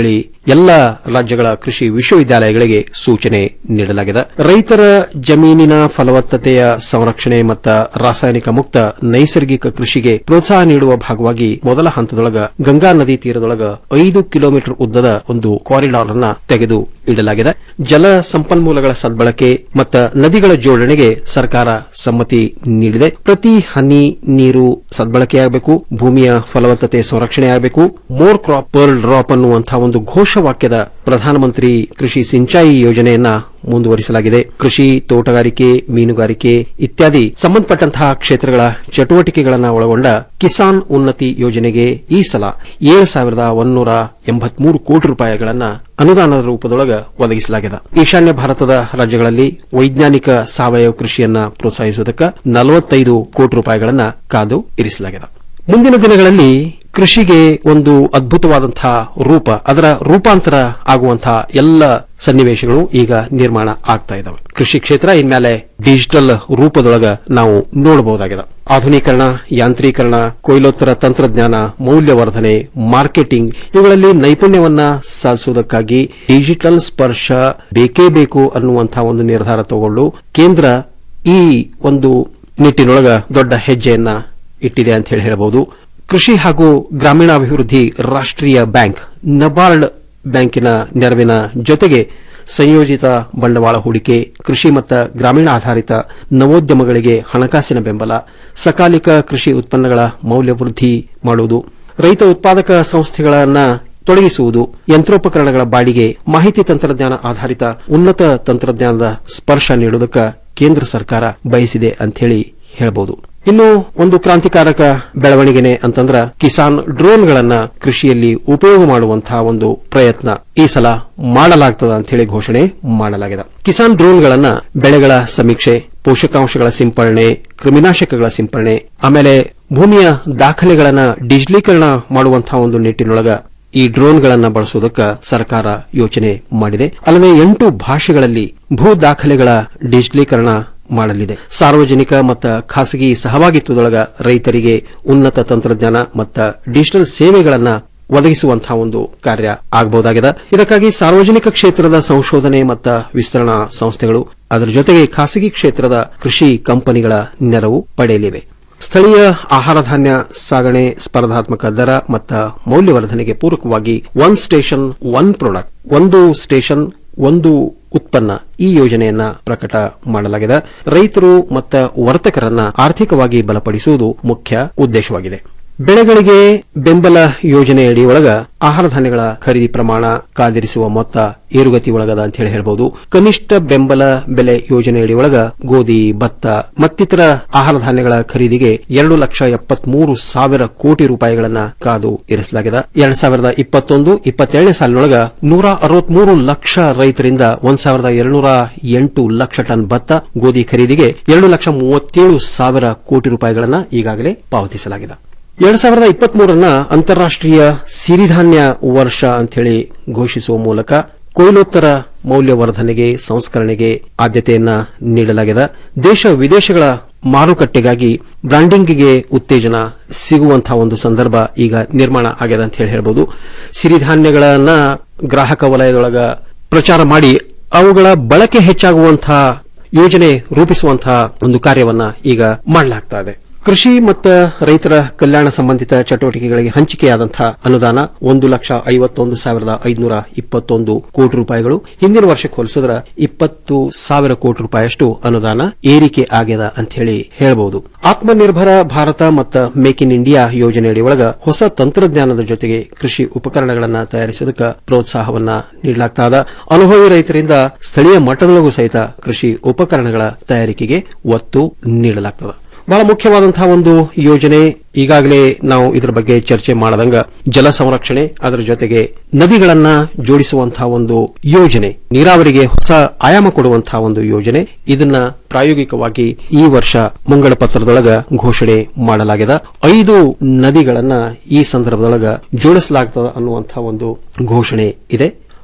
ಎಲ್ಲ ರಾಜ್ಯಗಳ ಕೃಷಿ ವಿಶ್ವವಿದ್ಯಾಲಯಗಳಿಗೆ ಸೂಚನೆ ನೀಡಲಾಗಿದೆ ರೈತರ ಜಮೀನಿನ ಫಲವತ್ತತೆಯ ಸಂರಕ್ಷಣೆ ಮತ್ತು ರಾಸಾಯನಿಕ ಮುಕ್ತ ನೈಸರ್ಗಿಕ ಕೃಷಿಗೆ ಪ್ರೋತ್ಸಾಹ ನೀಡುವ ಭಾಗವಾಗಿ ಮೊದಲ ಹಂತದೊಳಗ ಗಂಗಾ ನದಿ ತೀರದೊಳಗ ಐದು ಕಿಲೋಮೀಟರ್ ಉದ್ದದ ಒಂದು ಕಾರಿಡಾರ್ ಅನ್ನ ತೆಗೆದು ಇಡಲಾಗಿದೆ ಜಲ ಸಂಪನ್ಮೂಲಗಳ ಸದ್ಬಳಕೆ ಮತ್ತು ನದಿಗಳ ಜೋಡಣೆಗೆ ಸರ್ಕಾರ ಸಮ್ಮತಿ ನೀಡಿದೆ ಪ್ರತಿ ಹನಿ ನೀರು ಸದ್ಬಳಕೆಯಾಗಬೇಕು ಭೂಮಿಯ ಫಲವತ್ತತೆ ಸಂರಕ್ಷಣೆ ಆಗಬೇಕು ಮೋರ್ ಕ್ರಾಪ್ ಪರ್ಲ್ ಡ್ರಾಪ್ ಅನ್ನುವಂತಹ ಒಂದು ಘೋಷವಾಕ್ಯದ ಪ್ರಧಾನಮಂತ್ರಿ ಕೃಷಿ ಸಿಂಚಾಯಿ ಯೋಜನೆಯನ್ನ ಮುಂದುವರಿಸಲಾಗಿದೆ ಕೃಷಿ ತೋಟಗಾರಿಕೆ ಮೀನುಗಾರಿಕೆ ಇತ್ಯಾದಿ ಸಂಬಂಧಪಟ್ಟಂತಹ ಕ್ಷೇತ್ರಗಳ ಚಟುವಟಿಕೆಗಳನ್ನು ಒಳಗೊಂಡ ಕಿಸಾನ್ ಉನ್ನತಿ ಯೋಜನೆಗೆ ಈ ಸಲ ಏಳು ಸಾವಿರದ ಒಂದೂರ ಎಂಬತ್ಮೂರು ಕೋಟಿ ರೂಪಾಯಿಗಳನ್ನ ಅನುದಾನದ ರೂಪದೊಳಗ ಒದಗಿಸಲಾಗಿದೆ ಈಶಾನ್ಯ ಭಾರತದ ರಾಜ್ಯಗಳಲ್ಲಿ ವೈಜ್ಞಾನಿಕ ಸಾವಯವ ಕೃಷಿಯನ್ನ ಪ್ರೋತ್ಸಾಹಿಸುವುದಕ್ಕೆ ನಲವತ್ತೈದು ಕೋಟಿ ರೂಪಾಯಿಗಳನ್ನ ಕಾದು ಇರಿಸಲಾಗಿದೆ ಮುಂದಿನ ದಿನಗಳಲ್ಲಿ ಕೃಷಿಗೆ ಒಂದು ಅದ್ಭುತವಾದಂತಹ ರೂಪ ಅದರ ರೂಪಾಂತರ ಆಗುವಂತಹ ಎಲ್ಲ ಸನ್ನಿವೇಶಗಳು ಈಗ ನಿರ್ಮಾಣ ಆಗ್ತಾ ಇದಾವೆ ಕೃಷಿ ಕ್ಷೇತ್ರ ಇನ್ಮೇಲೆ ಡಿಜಿಟಲ್ ರೂಪದೊಳಗ ನಾವು ನೋಡಬಹುದಾಗಿದೆ ಆಧುನೀಕರಣ ಯಾಂತ್ರೀಕರಣ ಕೊಯ್ಲೋತ್ತರ ತಂತ್ರಜ್ಞಾನ ಮೌಲ್ಯವರ್ಧನೆ ಮಾರ್ಕೆಟಿಂಗ್ ಇವುಗಳಲ್ಲಿ ನೈಪುಣ್ಯವನ್ನ ಸಾಧಿಸುವುದಕ್ಕಾಗಿ ಡಿಜಿಟಲ್ ಸ್ಪರ್ಶ ಬೇಕೇ ಬೇಕು ಅನ್ನುವಂತಹ ಒಂದು ನಿರ್ಧಾರ ತಗೊಂಡು ಕೇಂದ್ರ ಈ ಒಂದು ನಿಟ್ಟಿನೊಳಗ ದೊಡ್ಡ ಹೆಜ್ಜೆಯನ್ನ ಇಟ್ಟಿದೆ ಅಂತ ಹೇಳಿ ಹೇಳಬಹುದು ಕೃಷಿ ಹಾಗೂ ಗ್ರಾಮೀಣಾಭಿವೃದ್ಧಿ ರಾಷ್ಟ್ರೀಯ ಬ್ಯಾಂಕ್ ನಬಾರ್ಡ್ ಬ್ಯಾಂಕಿನ ನೆರವಿನ ಜೊತೆಗೆ ಸಂಯೋಜಿತ ಬಂಡವಾಳ ಹೂಡಿಕೆ ಕೃಷಿ ಮತ್ತು ಗ್ರಾಮೀಣ ಆಧಾರಿತ ನವೋದ್ಯಮಗಳಿಗೆ ಹಣಕಾಸಿನ ಬೆಂಬಲ ಸಕಾಲಿಕ ಕೃಷಿ ಉತ್ಪನ್ನಗಳ ಮೌಲ್ಯವೃದ್ಧಿ ಮಾಡುವುದು ರೈತ ಉತ್ಪಾದಕ ಸಂಸ್ಥೆಗಳನ್ನ ತೊಡಗಿಸುವುದು ಯಂತ್ರೋಪಕರಣಗಳ ಬಾಡಿಗೆ ಮಾಹಿತಿ ತಂತ್ರಜ್ಞಾನ ಆಧಾರಿತ ಉನ್ನತ ತಂತ್ರಜ್ಞಾನದ ಸ್ಪರ್ಶ ನೀಡುವುದಕ್ಕೆ ಕೇಂದ್ರ ಸರ್ಕಾರ ಬಯಸಿದೆ ಅಂತ ಹೇಳಿ ಹೇಳಬಹುದು ಇನ್ನು ಒಂದು ಕ್ರಾಂತಿಕಾರಕ ಬೆಳವಣಿಗೆನೆ ಅಂತಂದ್ರ ಕಿಸಾನ್ ಡ್ರೋನ್ಗಳನ್ನ ಕೃಷಿಯಲ್ಲಿ ಉಪಯೋಗ ಮಾಡುವಂತಹ ಒಂದು ಪ್ರಯತ್ನ ಈ ಸಲ ಮಾಡಲಾಗ್ತದ ಅಂತ ಹೇಳಿ ಘೋಷಣೆ ಮಾಡಲಾಗಿದೆ ಕಿಸಾನ್ ಡ್ರೋನ್ಗಳನ್ನ ಬೆಳೆಗಳ ಸಮೀಕ್ಷೆ ಪೋಷಕಾಂಶಗಳ ಸಿಂಪರಣೆ ಕ್ರಿಮಿನಾಶಕಗಳ ಸಿಂಪರಣೆ ಆಮೇಲೆ ಭೂಮಿಯ ದಾಖಲೆಗಳನ್ನ ಡಿಜಿಟಲೀಕರಣ ಮಾಡುವಂತಹ ಒಂದು ನಿಟ್ಟಿನೊಳಗ ಈ ಡ್ರೋನ್ಗಳನ್ನ ಬಳಸುವುದಕ್ಕೆ ಸರ್ಕಾರ ಯೋಚನೆ ಮಾಡಿದೆ ಅಲ್ಲದೆ ಎಂಟು ಭಾಷೆಗಳಲ್ಲಿ ಭೂ ದಾಖಲೆಗಳ ಡಿಜಿಟಲೀಕರಣ ಮಾಡಲಿದೆ ಸಾರ್ವಜನಿಕ ಮತ್ತು ಖಾಸಗಿ ಸಹಭಾಗಿತ್ವದೊಳಗ ರೈತರಿಗೆ ಉನ್ನತ ತಂತ್ರಜ್ಞಾನ ಮತ್ತು ಡಿಜಿಟಲ್ ಸೇವೆಗಳನ್ನ ಒದಗಿಸುವಂತಹ ಒಂದು ಕಾರ್ಯ ಆಗಬಹುದಾಗಿದೆ ಇದಕ್ಕಾಗಿ ಸಾರ್ವಜನಿಕ ಕ್ಷೇತ್ರದ ಸಂಶೋಧನೆ ಮತ್ತು ವಿಸ್ತರಣಾ ಸಂಸ್ಥೆಗಳು ಅದರ ಜೊತೆಗೆ ಖಾಸಗಿ ಕ್ಷೇತ್ರದ ಕೃಷಿ ಕಂಪನಿಗಳ ನೆರವು ಪಡೆಯಲಿವೆ ಸ್ಥಳೀಯ ಆಹಾರ ಧಾನ್ಯ ಸಾಗಣೆ ಸ್ಪರ್ಧಾತ್ಮಕ ದರ ಮತ್ತು ಮೌಲ್ಯವರ್ಧನೆಗೆ ಪೂರಕವಾಗಿ ಒನ್ ಸ್ಟೇಷನ್ ಒನ್ ಪ್ರಾಡಕ್ಟ್ ಒಂದು ಸ್ಟೇಷನ್ ಒಂದು ಉತ್ಪನ್ನ ಈ ಯೋಜನೆಯನ್ನ ಪ್ರಕಟ ಮಾಡಲಾಗಿದೆ ರೈತರು ಮತ್ತು ವರ್ತಕರನ್ನ ಆರ್ಥಿಕವಾಗಿ ಬಲಪಡಿಸುವುದು ಮುಖ್ಯ ಉದ್ದೇಶವಾಗಿದೆ ಬೆಳೆಗಳಿಗೆ ಬೆಂಬಲ ಯೋಜನೆಯಡಿ ಒಳಗ ಆಹಾರ ಧಾನ್ಯಗಳ ಖರೀದಿ ಪ್ರಮಾಣ ಕಾದಿರಿಸುವ ಮೊತ್ತ ಏರುಗತಿ ಒಳಗದ ಅಂತ ಹೇಳಿ ಹೇಳಬಹುದು ಕನಿಷ್ಠ ಬೆಂಬಲ ಬೆಲೆ ಯೋಜನೆಯಡಿ ಒಳಗ ಗೋಧಿ ಭತ್ತ ಮತ್ತಿತರ ಆಹಾರ ಧಾನ್ಯಗಳ ಖರೀದಿಗೆ ಎರಡು ಲಕ್ಷ ಎಪ್ಪತ್ಮೂರು ಸಾವಿರ ಕೋಟಿ ರೂಪಾಯಿಗಳನ್ನ ಕಾದು ಇರಿಸಲಾಗಿದೆ ಎರಡ್ ಸಾವಿರದ ಇಪ್ಪತ್ತೊಂದು ಇಪ್ಪತ್ತೆರಡನೇ ಸಾಲಿನೊಳಗ ನೂರ ಅರವತ್ಮೂರು ಲಕ್ಷ ರೈತರಿಂದ ಒಂದ್ ಸಾವಿರದ ಎರಡುನೂರ ಎಂಟು ಲಕ್ಷ ಟನ್ ಭತ್ತ ಗೋಧಿ ಖರೀದಿಗೆ ಎರಡು ಲಕ್ಷ ಮೂವತ್ತೇಳು ಸಾವಿರ ಕೋಟಿ ರೂಪಾಯಿಗಳನ್ನ ಈಗಾಗಲೇ ಪಾವತಿಸಲಾಗಿದೆ ಎರಡ್ ಸಾವಿರದ ಇಪ್ಪತ್ಮೂರನ್ನ ಅಂತಾರಾಷ್ಟೀಯ ಸಿರಿಧಾನ್ಯ ವರ್ಷ ಅಂಥೇಳಿ ಘೋಷಿಸುವ ಮೂಲಕ ಕೊಯ್ಲೋತ್ತರ ಮೌಲ್ಯವರ್ಧನೆಗೆ ಸಂಸ್ಕರಣೆಗೆ ಆದ್ಯತೆಯನ್ನ ನೀಡಲಾಗಿದೆ ದೇಶ ವಿದೇಶಗಳ ಮಾರುಕಟ್ಟೆಗಾಗಿ ಬ್ರಾಂಡಿಂಗ್ಗೆ ಉತ್ತೇಜನ ಸಿಗುವಂತಹ ಒಂದು ಸಂದರ್ಭ ಈಗ ನಿರ್ಮಾಣ ಆಗಿದೆ ಅಂತ ಹೇಳಿ ಹೇಳ್ಬೋದು ಸಿರಿಧಾನ್ಯಗಳನ್ನ ಗ್ರಾಹಕ ವಲಯದೊಳಗ ಪ್ರಚಾರ ಮಾಡಿ ಅವುಗಳ ಬಳಕೆ ಹೆಚ್ಚಾಗುವಂತಹ ಯೋಜನೆ ರೂಪಿಸುವಂತಹ ಒಂದು ಕಾರ್ಯವನ್ನ ಈಗ ಮಾಡಲಾಗ್ತಾ ಇದೆ ಕೃಷಿ ಮತ್ತು ರೈತರ ಕಲ್ಯಾಣ ಸಂಬಂಧಿತ ಚಟುವಟಿಕೆಗಳಿಗೆ ಹಂಚಿಕೆಯಾದಂತಹ ಅನುದಾನ ಒಂದು ಲಕ್ಷ ಐವತ್ತೊಂದು ಸಾವಿರದ ಐದುನೂರ ಇಪ್ಪತ್ತೊಂದು ಕೋಟಿ ರೂಪಾಯಿಗಳು ಹಿಂದಿನ ವರ್ಷಕ್ಕೆ ಹೋಲಿಸಿದ್ರೆ ಇಪ್ಪತ್ತು ಸಾವಿರ ಕೋಟಿ ರೂಪಾಯಿಯಷ್ಟು ಅನುದಾನ ಏರಿಕೆ ಆಗ್ಯದ ಅಂತ ಹೇಳಿ ಹೇಳಬಹುದು ಆತ್ಮನಿರ್ಭರ ಭಾರತ ಮತ್ತು ಮೇಕ್ ಇನ್ ಇಂಡಿಯಾ ಯೋಜನೆಯಡಿ ಒಳಗ ಹೊಸ ತಂತ್ರಜ್ಞಾನದ ಜೊತೆಗೆ ಕೃಷಿ ಉಪಕರಣಗಳನ್ನು ತಯಾರಿಸುವುದಕ್ಕೆ ಪ್ರೋತ್ಸಾಹವನ್ನ ನೀಡಲಾಗ್ತದ ಅನುಭವಿ ರೈತರಿಂದ ಸ್ಥಳೀಯ ಮಟ್ಟದೊಳಗೂ ಸಹಿತ ಕೃಷಿ ಉಪಕರಣಗಳ ತಯಾರಿಕೆಗೆ ಒತ್ತು ನೀಡಲಾಗ್ತದೆ ಬಹಳ ಮುಖ್ಯವಾದಂತಹ ಒಂದು ಯೋಜನೆ ಈಗಾಗಲೇ ನಾವು ಇದರ ಬಗ್ಗೆ ಚರ್ಚೆ ಮಾಡದಂಗ ಜಲ ಸಂರಕ್ಷಣೆ ಅದರ ಜೊತೆಗೆ ನದಿಗಳನ್ನ ಜೋಡಿಸುವಂತಹ ಒಂದು ಯೋಜನೆ ನೀರಾವರಿಗೆ ಹೊಸ ಆಯಾಮ ಕೊಡುವಂತಹ ಒಂದು ಯೋಜನೆ ಇದನ್ನ ಪ್ರಾಯೋಗಿಕವಾಗಿ ಈ ವರ್ಷ ಮುಂಗಡ ಪತ್ರದೊಳಗ ಘೋಷಣೆ ಮಾಡಲಾಗಿದೆ ಐದು ನದಿಗಳನ್ನ ಈ ಸಂದರ್ಭದೊಳಗ ಜೋಡಿಸಲಾಗ್ತದ ಅನ್ನುವಂತಹ ಒಂದು ಘೋಷಣೆ ಇದೆ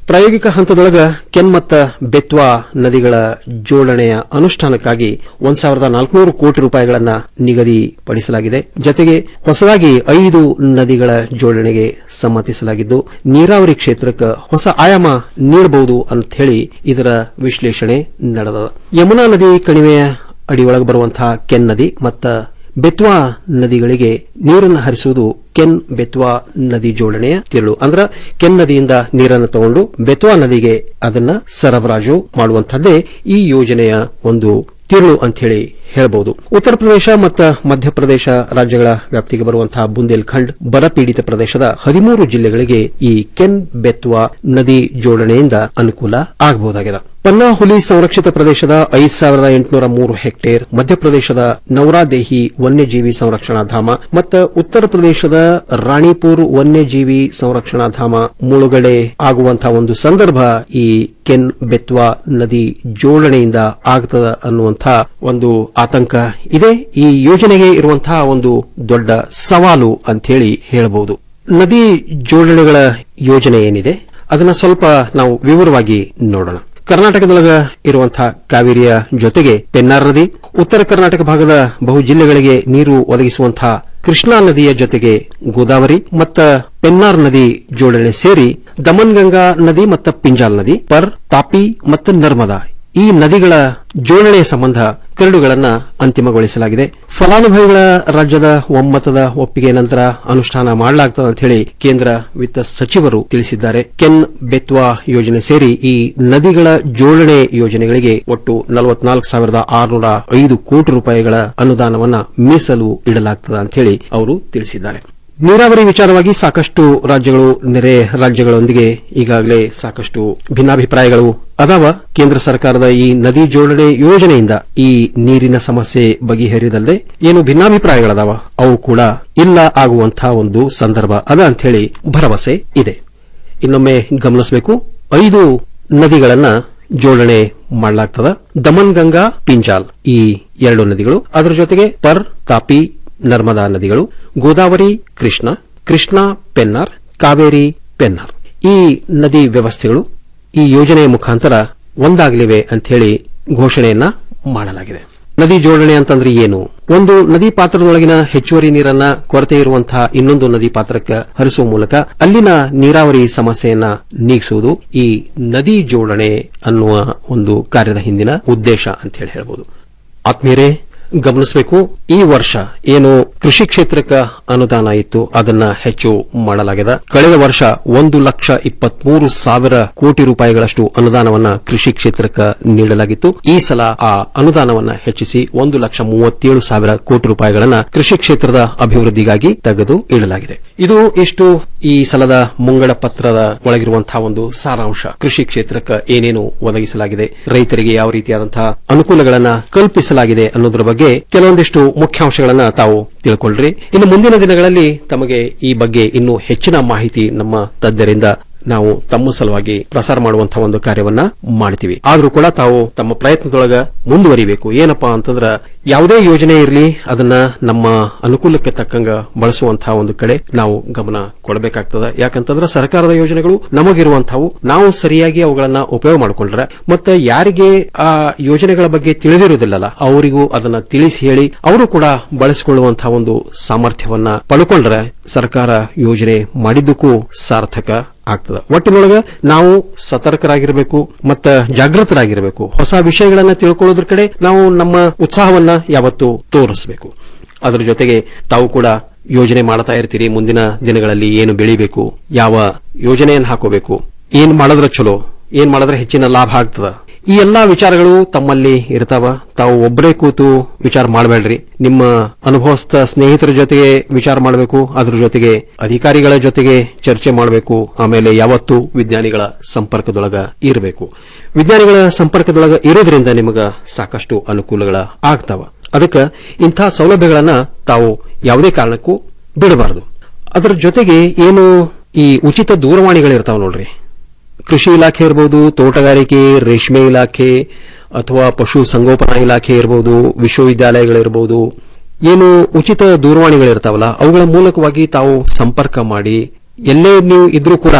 ಪ್ರಾಯೋಗಿಕ ಹಂತದೊಳಗ ಕೆನ್ ಮತ್ತ ಬೆತ್ವಾ ನದಿಗಳ ಜೋಡಣೆಯ ಅನುಷ್ಠಾನಕ್ಕಾಗಿ ಒಂದ್ ಸಾವಿರದ ನಾಲ್ಕುನೂರು ಕೋಟಿ ರೂಪಾಯಿಗಳನ್ನ ನಿಗದಿಪಡಿಸಲಾಗಿದೆ ಜತೆಗೆ ಹೊಸದಾಗಿ ಐದು ನದಿಗಳ ಜೋಡಣೆಗೆ ಸಮ್ಮತಿಸಲಾಗಿದ್ದು ನೀರಾವರಿ ಕ್ಷೇತ್ರಕ್ಕೆ ಹೊಸ ಆಯಾಮ ನೀಡಬಹುದು ಅಂತ ಹೇಳಿ ಇದರ ವಿಶ್ಲೇಷಣೆ ನಡೆದ ಯಮುನಾ ನದಿ ಕಣಿವೆಯ ಅಡಿಯೊಳಗೆ ಬರುವಂತಹ ಕೆನ್ ನದಿ ಮತ್ತ ಬೆತ್ವಾ ನದಿಗಳಿಗೆ ನೀರನ್ನು ಹರಿಸುವುದು ಕೆನ್ ಬೆತ್ವಾ ನದಿ ಜೋಡಣೆಯ ತಿರುಳು ಅಂದ್ರ ಕೆನ್ ನದಿಯಿಂದ ನೀರನ್ನು ತಗೊಂಡು ಬೆತ್ವಾ ನದಿಗೆ ಅದನ್ನ ಸರಬರಾಜು ಮಾಡುವಂತಹದ್ದೇ ಈ ಯೋಜನೆಯ ಒಂದು ತಿರುಳು ಅಂತ ಹೇಳಿ ಹೇಳಬಹುದು ಉತ್ತರ ಪ್ರದೇಶ ಮತ್ತು ಮಧ್ಯಪ್ರದೇಶ ರಾಜ್ಯಗಳ ವ್ಯಾಪ್ತಿಗೆ ಬರುವಂತಹ ಬುಂದೇಲ್ಖಂಡ್ ಬರಪೀಡಿತ ಪ್ರದೇಶದ ಹದಿಮೂರು ಜಿಲ್ಲೆಗಳಿಗೆ ಈ ಕೆನ್ ಬೆತ್ವಾ ನದಿ ಜೋಡಣೆಯಿಂದ ಅನುಕೂಲ ಆಗಬಹುದಾಗಿದೆ ಪನ್ನಾ ಹುಲಿ ಸಂರಕ್ಷಿತ ಪ್ರದೇಶದ ಐದು ಸಾವಿರದ ಎಂಟುನೂರ ಮೂರು ಹೆಕ್ಟೇರ್ ಮಧ್ಯಪ್ರದೇಶದ ನೌರಾದೇಹಿ ವನ್ಯಜೀವಿ ಸಂರಕ್ಷಣಾ ಧಾಮ ಮತ್ತು ಉತ್ತರ ಪ್ರದೇಶದ ರಾಣಿಪುರ್ ವನ್ಯಜೀವಿ ಸಂರಕ್ಷಣಾ ಧಾಮ ಮುಳುಗಡೆ ಆಗುವಂತಹ ಒಂದು ಸಂದರ್ಭ ಈ ಕೆನ್ ಬೆತ್ವಾ ನದಿ ಜೋಡಣೆಯಿಂದ ಆಗ್ತದ ಅನ್ನುವಂಥ ಒಂದು ಆತಂಕ ಇದೆ ಈ ಯೋಜನೆಗೆ ಇರುವಂತಹ ಒಂದು ದೊಡ್ಡ ಸವಾಲು ಅಂತ ಹೇಳಿ ಹೇಳಬಹುದು ನದಿ ಜೋಡಣೆಗಳ ಯೋಜನೆ ಏನಿದೆ ಅದನ್ನ ಸ್ವಲ್ಪ ನಾವು ವಿವರವಾಗಿ ನೋಡೋಣ ಕರ್ನಾಟಕದೊಳಗ ಇರುವಂತಹ ಕಾವೇರಿಯ ಜೊತೆಗೆ ಪೆನ್ನಾರ್ ನದಿ ಉತ್ತರ ಕರ್ನಾಟಕ ಭಾಗದ ಬಹು ಜಿಲ್ಲೆಗಳಿಗೆ ನೀರು ಒದಗಿಸುವಂತಹ ಕೃಷ್ಣಾ ನದಿಯ ಜೊತೆಗೆ ಗೋದಾವರಿ ಮತ್ತ ಪೆನ್ನಾರ್ ನದಿ ಜೋಡಣೆ ಸೇರಿ ದಮನ್ ಗಂಗಾ ನದಿ ಮತ್ತು ಪಿಂಜಾಲ್ ನದಿ ಪರ್ ತಾಪಿ ಮತ್ತು ನರ್ಮದಾ ಈ ನದಿಗಳ ಜೋಡಣೆಯ ಸಂಬಂಧ ಕರಡುಗಳನ್ನು ಅಂತಿಮಗೊಳಿಸಲಾಗಿದೆ ಫಲಾನುಭವಿಗಳ ರಾಜ್ಯದ ಒಮ್ಮತದ ಒಪ್ಪಿಗೆ ನಂತರ ಅನುಷ್ಠಾನ ಮಾಡಲಾಗುತ್ತದೆ ಅಂತ ಹೇಳಿ ಕೇಂದ್ರ ವಿತ್ತ ಸಚಿವರು ತಿಳಿಸಿದ್ದಾರೆ ಕೆನ್ ಬೆತ್ವಾ ಯೋಜನೆ ಸೇರಿ ಈ ನದಿಗಳ ಜೋಡಣೆ ಯೋಜನೆಗಳಿಗೆ ಒಟ್ಟು ನಲವತ್ನಾಲ್ಕು ಸಾವಿರದ ಆರುನೂರ ಐದು ಕೋಟಿ ರೂಪಾಯಿಗಳ ಅನುದಾನವನ್ನ ಮೀಸಲು ಇಡಲಾಗುತ್ತದೆ ಅಂತ ಹೇಳಿ ಅವರು ತಿಳಿಸಿದ್ದಾರೆ ನೀರಾವರಿ ವಿಚಾರವಾಗಿ ಸಾಕಷ್ಟು ರಾಜ್ಯಗಳು ನೆರೆ ರಾಜ್ಯಗಳೊಂದಿಗೆ ಈಗಾಗಲೇ ಸಾಕಷ್ಟು ಭಿನ್ನಾಭಿಪ್ರಾಯಗಳು ಅದಾವ ಕೇಂದ್ರ ಸರ್ಕಾರದ ಈ ನದಿ ಜೋಡಣೆ ಯೋಜನೆಯಿಂದ ಈ ನೀರಿನ ಸಮಸ್ಯೆ ಬಗೆಹರಿದಲ್ಲದೆ ಏನು ಭಿನ್ನಾಭಿಪ್ರಾಯಗಳದಾವ ಅವು ಕೂಡ ಇಲ್ಲ ಆಗುವಂತಹ ಒಂದು ಸಂದರ್ಭ ಅದ ಅಂತ ಹೇಳಿ ಭರವಸೆ ಇದೆ ಇನ್ನೊಮ್ಮೆ ಗಮನಿಸಬೇಕು ಐದು ನದಿಗಳನ್ನ ಜೋಡಣೆ ಮಾಡಲಾಗ್ತದ ದಮನ್ ಗಂಗಾ ಪಿಂಜಾಲ್ ಈ ಎರಡು ನದಿಗಳು ಅದರ ಜೊತೆಗೆ ಪರ್ ತಾಪಿ ನರ್ಮದಾ ನದಿಗಳು ಗೋದಾವರಿ ಕೃಷ್ಣ ಕೃಷ್ಣ ಪೆನ್ನಾರ್ ಕಾವೇರಿ ಪೆನ್ನಾರ್ ಈ ನದಿ ವ್ಯವಸ್ಥೆಗಳು ಈ ಯೋಜನೆಯ ಮುಖಾಂತರ ಒಂದಾಗಲಿವೆ ಅಂತ ಹೇಳಿ ಘೋಷಣೆಯನ್ನ ಮಾಡಲಾಗಿದೆ ನದಿ ಜೋಡಣೆ ಅಂತಂದ್ರೆ ಏನು ಒಂದು ನದಿ ಪಾತ್ರದೊಳಗಿನ ಹೆಚ್ಚುವರಿ ನೀರನ್ನ ಕೊರತೆ ಇರುವಂತಹ ಇನ್ನೊಂದು ನದಿ ಪಾತ್ರಕ್ಕೆ ಹರಿಸುವ ಮೂಲಕ ಅಲ್ಲಿನ ನೀರಾವರಿ ಸಮಸ್ಯೆಯನ್ನ ನೀಗಿಸುವುದು ಈ ನದಿ ಜೋಡಣೆ ಅನ್ನುವ ಒಂದು ಕಾರ್ಯದ ಹಿಂದಿನ ಉದ್ದೇಶ ಅಂತ ಹೇಳಿ ಹೇಳಬಹುದು ಆತ್ಮೀಯರೇ ಗಮನಿಸಬೇಕು ಈ ವರ್ಷ ಏನು ಕೃಷಿ ಕ್ಷೇತ್ರಕ್ಕೆ ಅನುದಾನ ಇತ್ತು ಅದನ್ನ ಹೆಚ್ಚು ಮಾಡಲಾಗಿದೆ ಕಳೆದ ವರ್ಷ ಒಂದು ಲಕ್ಷ ಇಪ್ಪತ್ಮೂರು ಸಾವಿರ ಕೋಟಿ ರೂಪಾಯಿಗಳಷ್ಟು ಅನುದಾನವನ್ನ ಕೃಷಿ ಕ್ಷೇತ್ರಕ್ಕೆ ನೀಡಲಾಗಿತ್ತು ಈ ಸಲ ಆ ಅನುದಾನವನ್ನ ಹೆಚ್ಚಿಸಿ ಒಂದು ಲಕ್ಷ ಮೂವತ್ತೇಳು ಸಾವಿರ ಕೋಟಿ ರೂಪಾಯಿಗಳನ್ನ ಕೃಷಿ ಕ್ಷೇತ್ರದ ಅಭಿವೃದ್ಧಿಗಾಗಿ ತೆಗೆದು ಇಡಲಾಗಿದೆ ಇದು ಇಷ್ಟು ಈ ಸಲದ ಮುಂಗಡ ಪತ್ರದ ಒಳಗಿರುವಂತಹ ಒಂದು ಸಾರಾಂಶ ಕೃಷಿ ಕ್ಷೇತ್ರಕ್ಕೆ ಏನೇನು ಒದಗಿಸಲಾಗಿದೆ ರೈತರಿಗೆ ಯಾವ ರೀತಿಯಾದಂತಹ ಅನುಕೂಲಗಳನ್ನ ಕಲ್ಪಿಸಲಾಗಿದೆ ಅನ್ನೋದ್ರ ಬಗ್ಗೆ ಕೆಲವೊಂದಿಷ್ಟು ಮುಖ್ಯಾಂಶಗಳನ್ನ ತಾವು ತಿಳ್ಕೊಂಡ್ರಿ ಇನ್ನು ಮುಂದಿನ ದಿನಗಳಲ್ಲಿ ತಮಗೆ ಈ ಬಗ್ಗೆ ಇನ್ನೂ ಹೆಚ್ಚಿನ ಮಾಹಿತಿ ನಮ್ಮ ತಜ್ಞರಿಂದ ನಾವು ತಮ್ಮ ಸಲುವಾಗಿ ಪ್ರಸಾರ ಮಾಡುವಂತಹ ಒಂದು ಕಾರ್ಯವನ್ನ ಮಾಡ್ತೀವಿ ಆದ್ರೂ ಕೂಡ ತಾವು ತಮ್ಮ ಪ್ರಯತ್ನದೊಳಗ ಮುಂದುವರಿಬೇಕು ಏನಪ್ಪಾ ಅಂತಂದ್ರ ಯಾವುದೇ ಯೋಜನೆ ಇರಲಿ ಅದನ್ನ ನಮ್ಮ ಅನುಕೂಲಕ್ಕೆ ತಕ್ಕಂಗ ಬಳಸುವಂತಹ ಒಂದು ಕಡೆ ನಾವು ಗಮನ ಕೊಡಬೇಕಾಗ್ತದ ಯಾಕಂತಂದ್ರೆ ಸರ್ಕಾರದ ಯೋಜನೆಗಳು ನಮಗಿರುವಂತಹವು ನಾವು ಸರಿಯಾಗಿ ಅವುಗಳನ್ನ ಉಪಯೋಗ ಮಾಡಿಕೊಂಡ್ರೆ ಮತ್ತೆ ಯಾರಿಗೆ ಆ ಯೋಜನೆಗಳ ಬಗ್ಗೆ ತಿಳಿದಿರುವುದಿಲ್ಲಲ್ಲ ಅವರಿಗೂ ಅದನ್ನ ತಿಳಿಸಿ ಹೇಳಿ ಅವರು ಕೂಡ ಬಳಸಿಕೊಳ್ಳುವಂತಹ ಒಂದು ಸಾಮರ್ಥ್ಯವನ್ನ ಪಡ್ಕೊಂಡ್ರೆ ಸರ್ಕಾರ ಯೋಜನೆ ಮಾಡಿದ್ದಕ್ಕೂ ಸಾರ್ಥಕ ಆಗ್ತದ ಒಟ್ಟಿನೊಳಗ ನಾವು ಸತರ್ಕರಾಗಿರಬೇಕು ಮತ್ತ ಜಾಗೃತರಾಗಿರಬೇಕು ಹೊಸ ವಿಷಯಗಳನ್ನ ತಿಳ್ಕೊಳ್ಳೋದ್ರ ಕಡೆ ನಾವು ನಮ್ಮ ಉತ್ಸಾಹವನ್ನ ಯಾವತ್ತೂ ತೋರಿಸಬೇಕು ಅದರ ಜೊತೆಗೆ ತಾವು ಕೂಡ ಯೋಜನೆ ಮಾಡ್ತಾ ಇರ್ತೀರಿ ಮುಂದಿನ ದಿನಗಳಲ್ಲಿ ಏನು ಬೆಳಿಬೇಕು ಯಾವ ಯೋಜನೆಯನ್ನು ಹಾಕೋಬೇಕು ಏನ್ ಮಾಡಿದ್ರೆ ಚಲೋ ಏನ್ ಮಾಡಿದ್ರೆ ಹೆಚ್ಚಿನ ಲಾಭ ಆಗ್ತದ ಈ ಎಲ್ಲಾ ವಿಚಾರಗಳು ತಮ್ಮಲ್ಲಿ ಇರ್ತಾವ ತಾವು ಒಬ್ಬರೇ ಕೂತು ವಿಚಾರ ಮಾಡಬೇಡ್ರಿ ನಿಮ್ಮ ಅನುಭವಸ್ಥ ಸ್ನೇಹಿತರ ಜೊತೆಗೆ ವಿಚಾರ ಮಾಡಬೇಕು ಅದ್ರ ಜೊತೆಗೆ ಅಧಿಕಾರಿಗಳ ಜೊತೆಗೆ ಚರ್ಚೆ ಮಾಡಬೇಕು ಆಮೇಲೆ ಯಾವತ್ತೂ ವಿಜ್ಞಾನಿಗಳ ಸಂಪರ್ಕದೊಳಗ ಇರಬೇಕು ವಿಜ್ಞಾನಿಗಳ ಸಂಪರ್ಕದೊಳಗ ಇರೋದ್ರಿಂದ ನಿಮಗ ಸಾಕಷ್ಟು ಅನುಕೂಲಗಳ ಆಗ್ತಾವ ಅದಕ್ಕೆ ಇಂಥ ಸೌಲಭ್ಯಗಳನ್ನ ತಾವು ಯಾವುದೇ ಕಾರಣಕ್ಕೂ ಬಿಡಬಾರದು ಅದರ ಜೊತೆಗೆ ಏನು ಈ ಉಚಿತ ದೂರವಾಣಿಗಳಿರ್ತಾವ ನೋಡ್ರಿ ಕೃಷಿ ಇಲಾಖೆ ಇರಬಹುದು ತೋಟಗಾರಿಕೆ ರೇಷ್ಮೆ ಇಲಾಖೆ ಅಥವಾ ಪಶು ಸಂಗೋಪನಾ ಇಲಾಖೆ ಇರಬಹುದು ವಿಶ್ವವಿದ್ಯಾಲಯಗಳಿರಬಹುದು ಏನು ಉಚಿತ ದೂರವಾಣಿಗಳಿರ್ತಾವಲ್ಲ ಅವುಗಳ ಮೂಲಕವಾಗಿ ತಾವು ಸಂಪರ್ಕ ಮಾಡಿ ಎಲ್ಲೇ ನೀವು ಇದ್ರೂ ಕೂಡ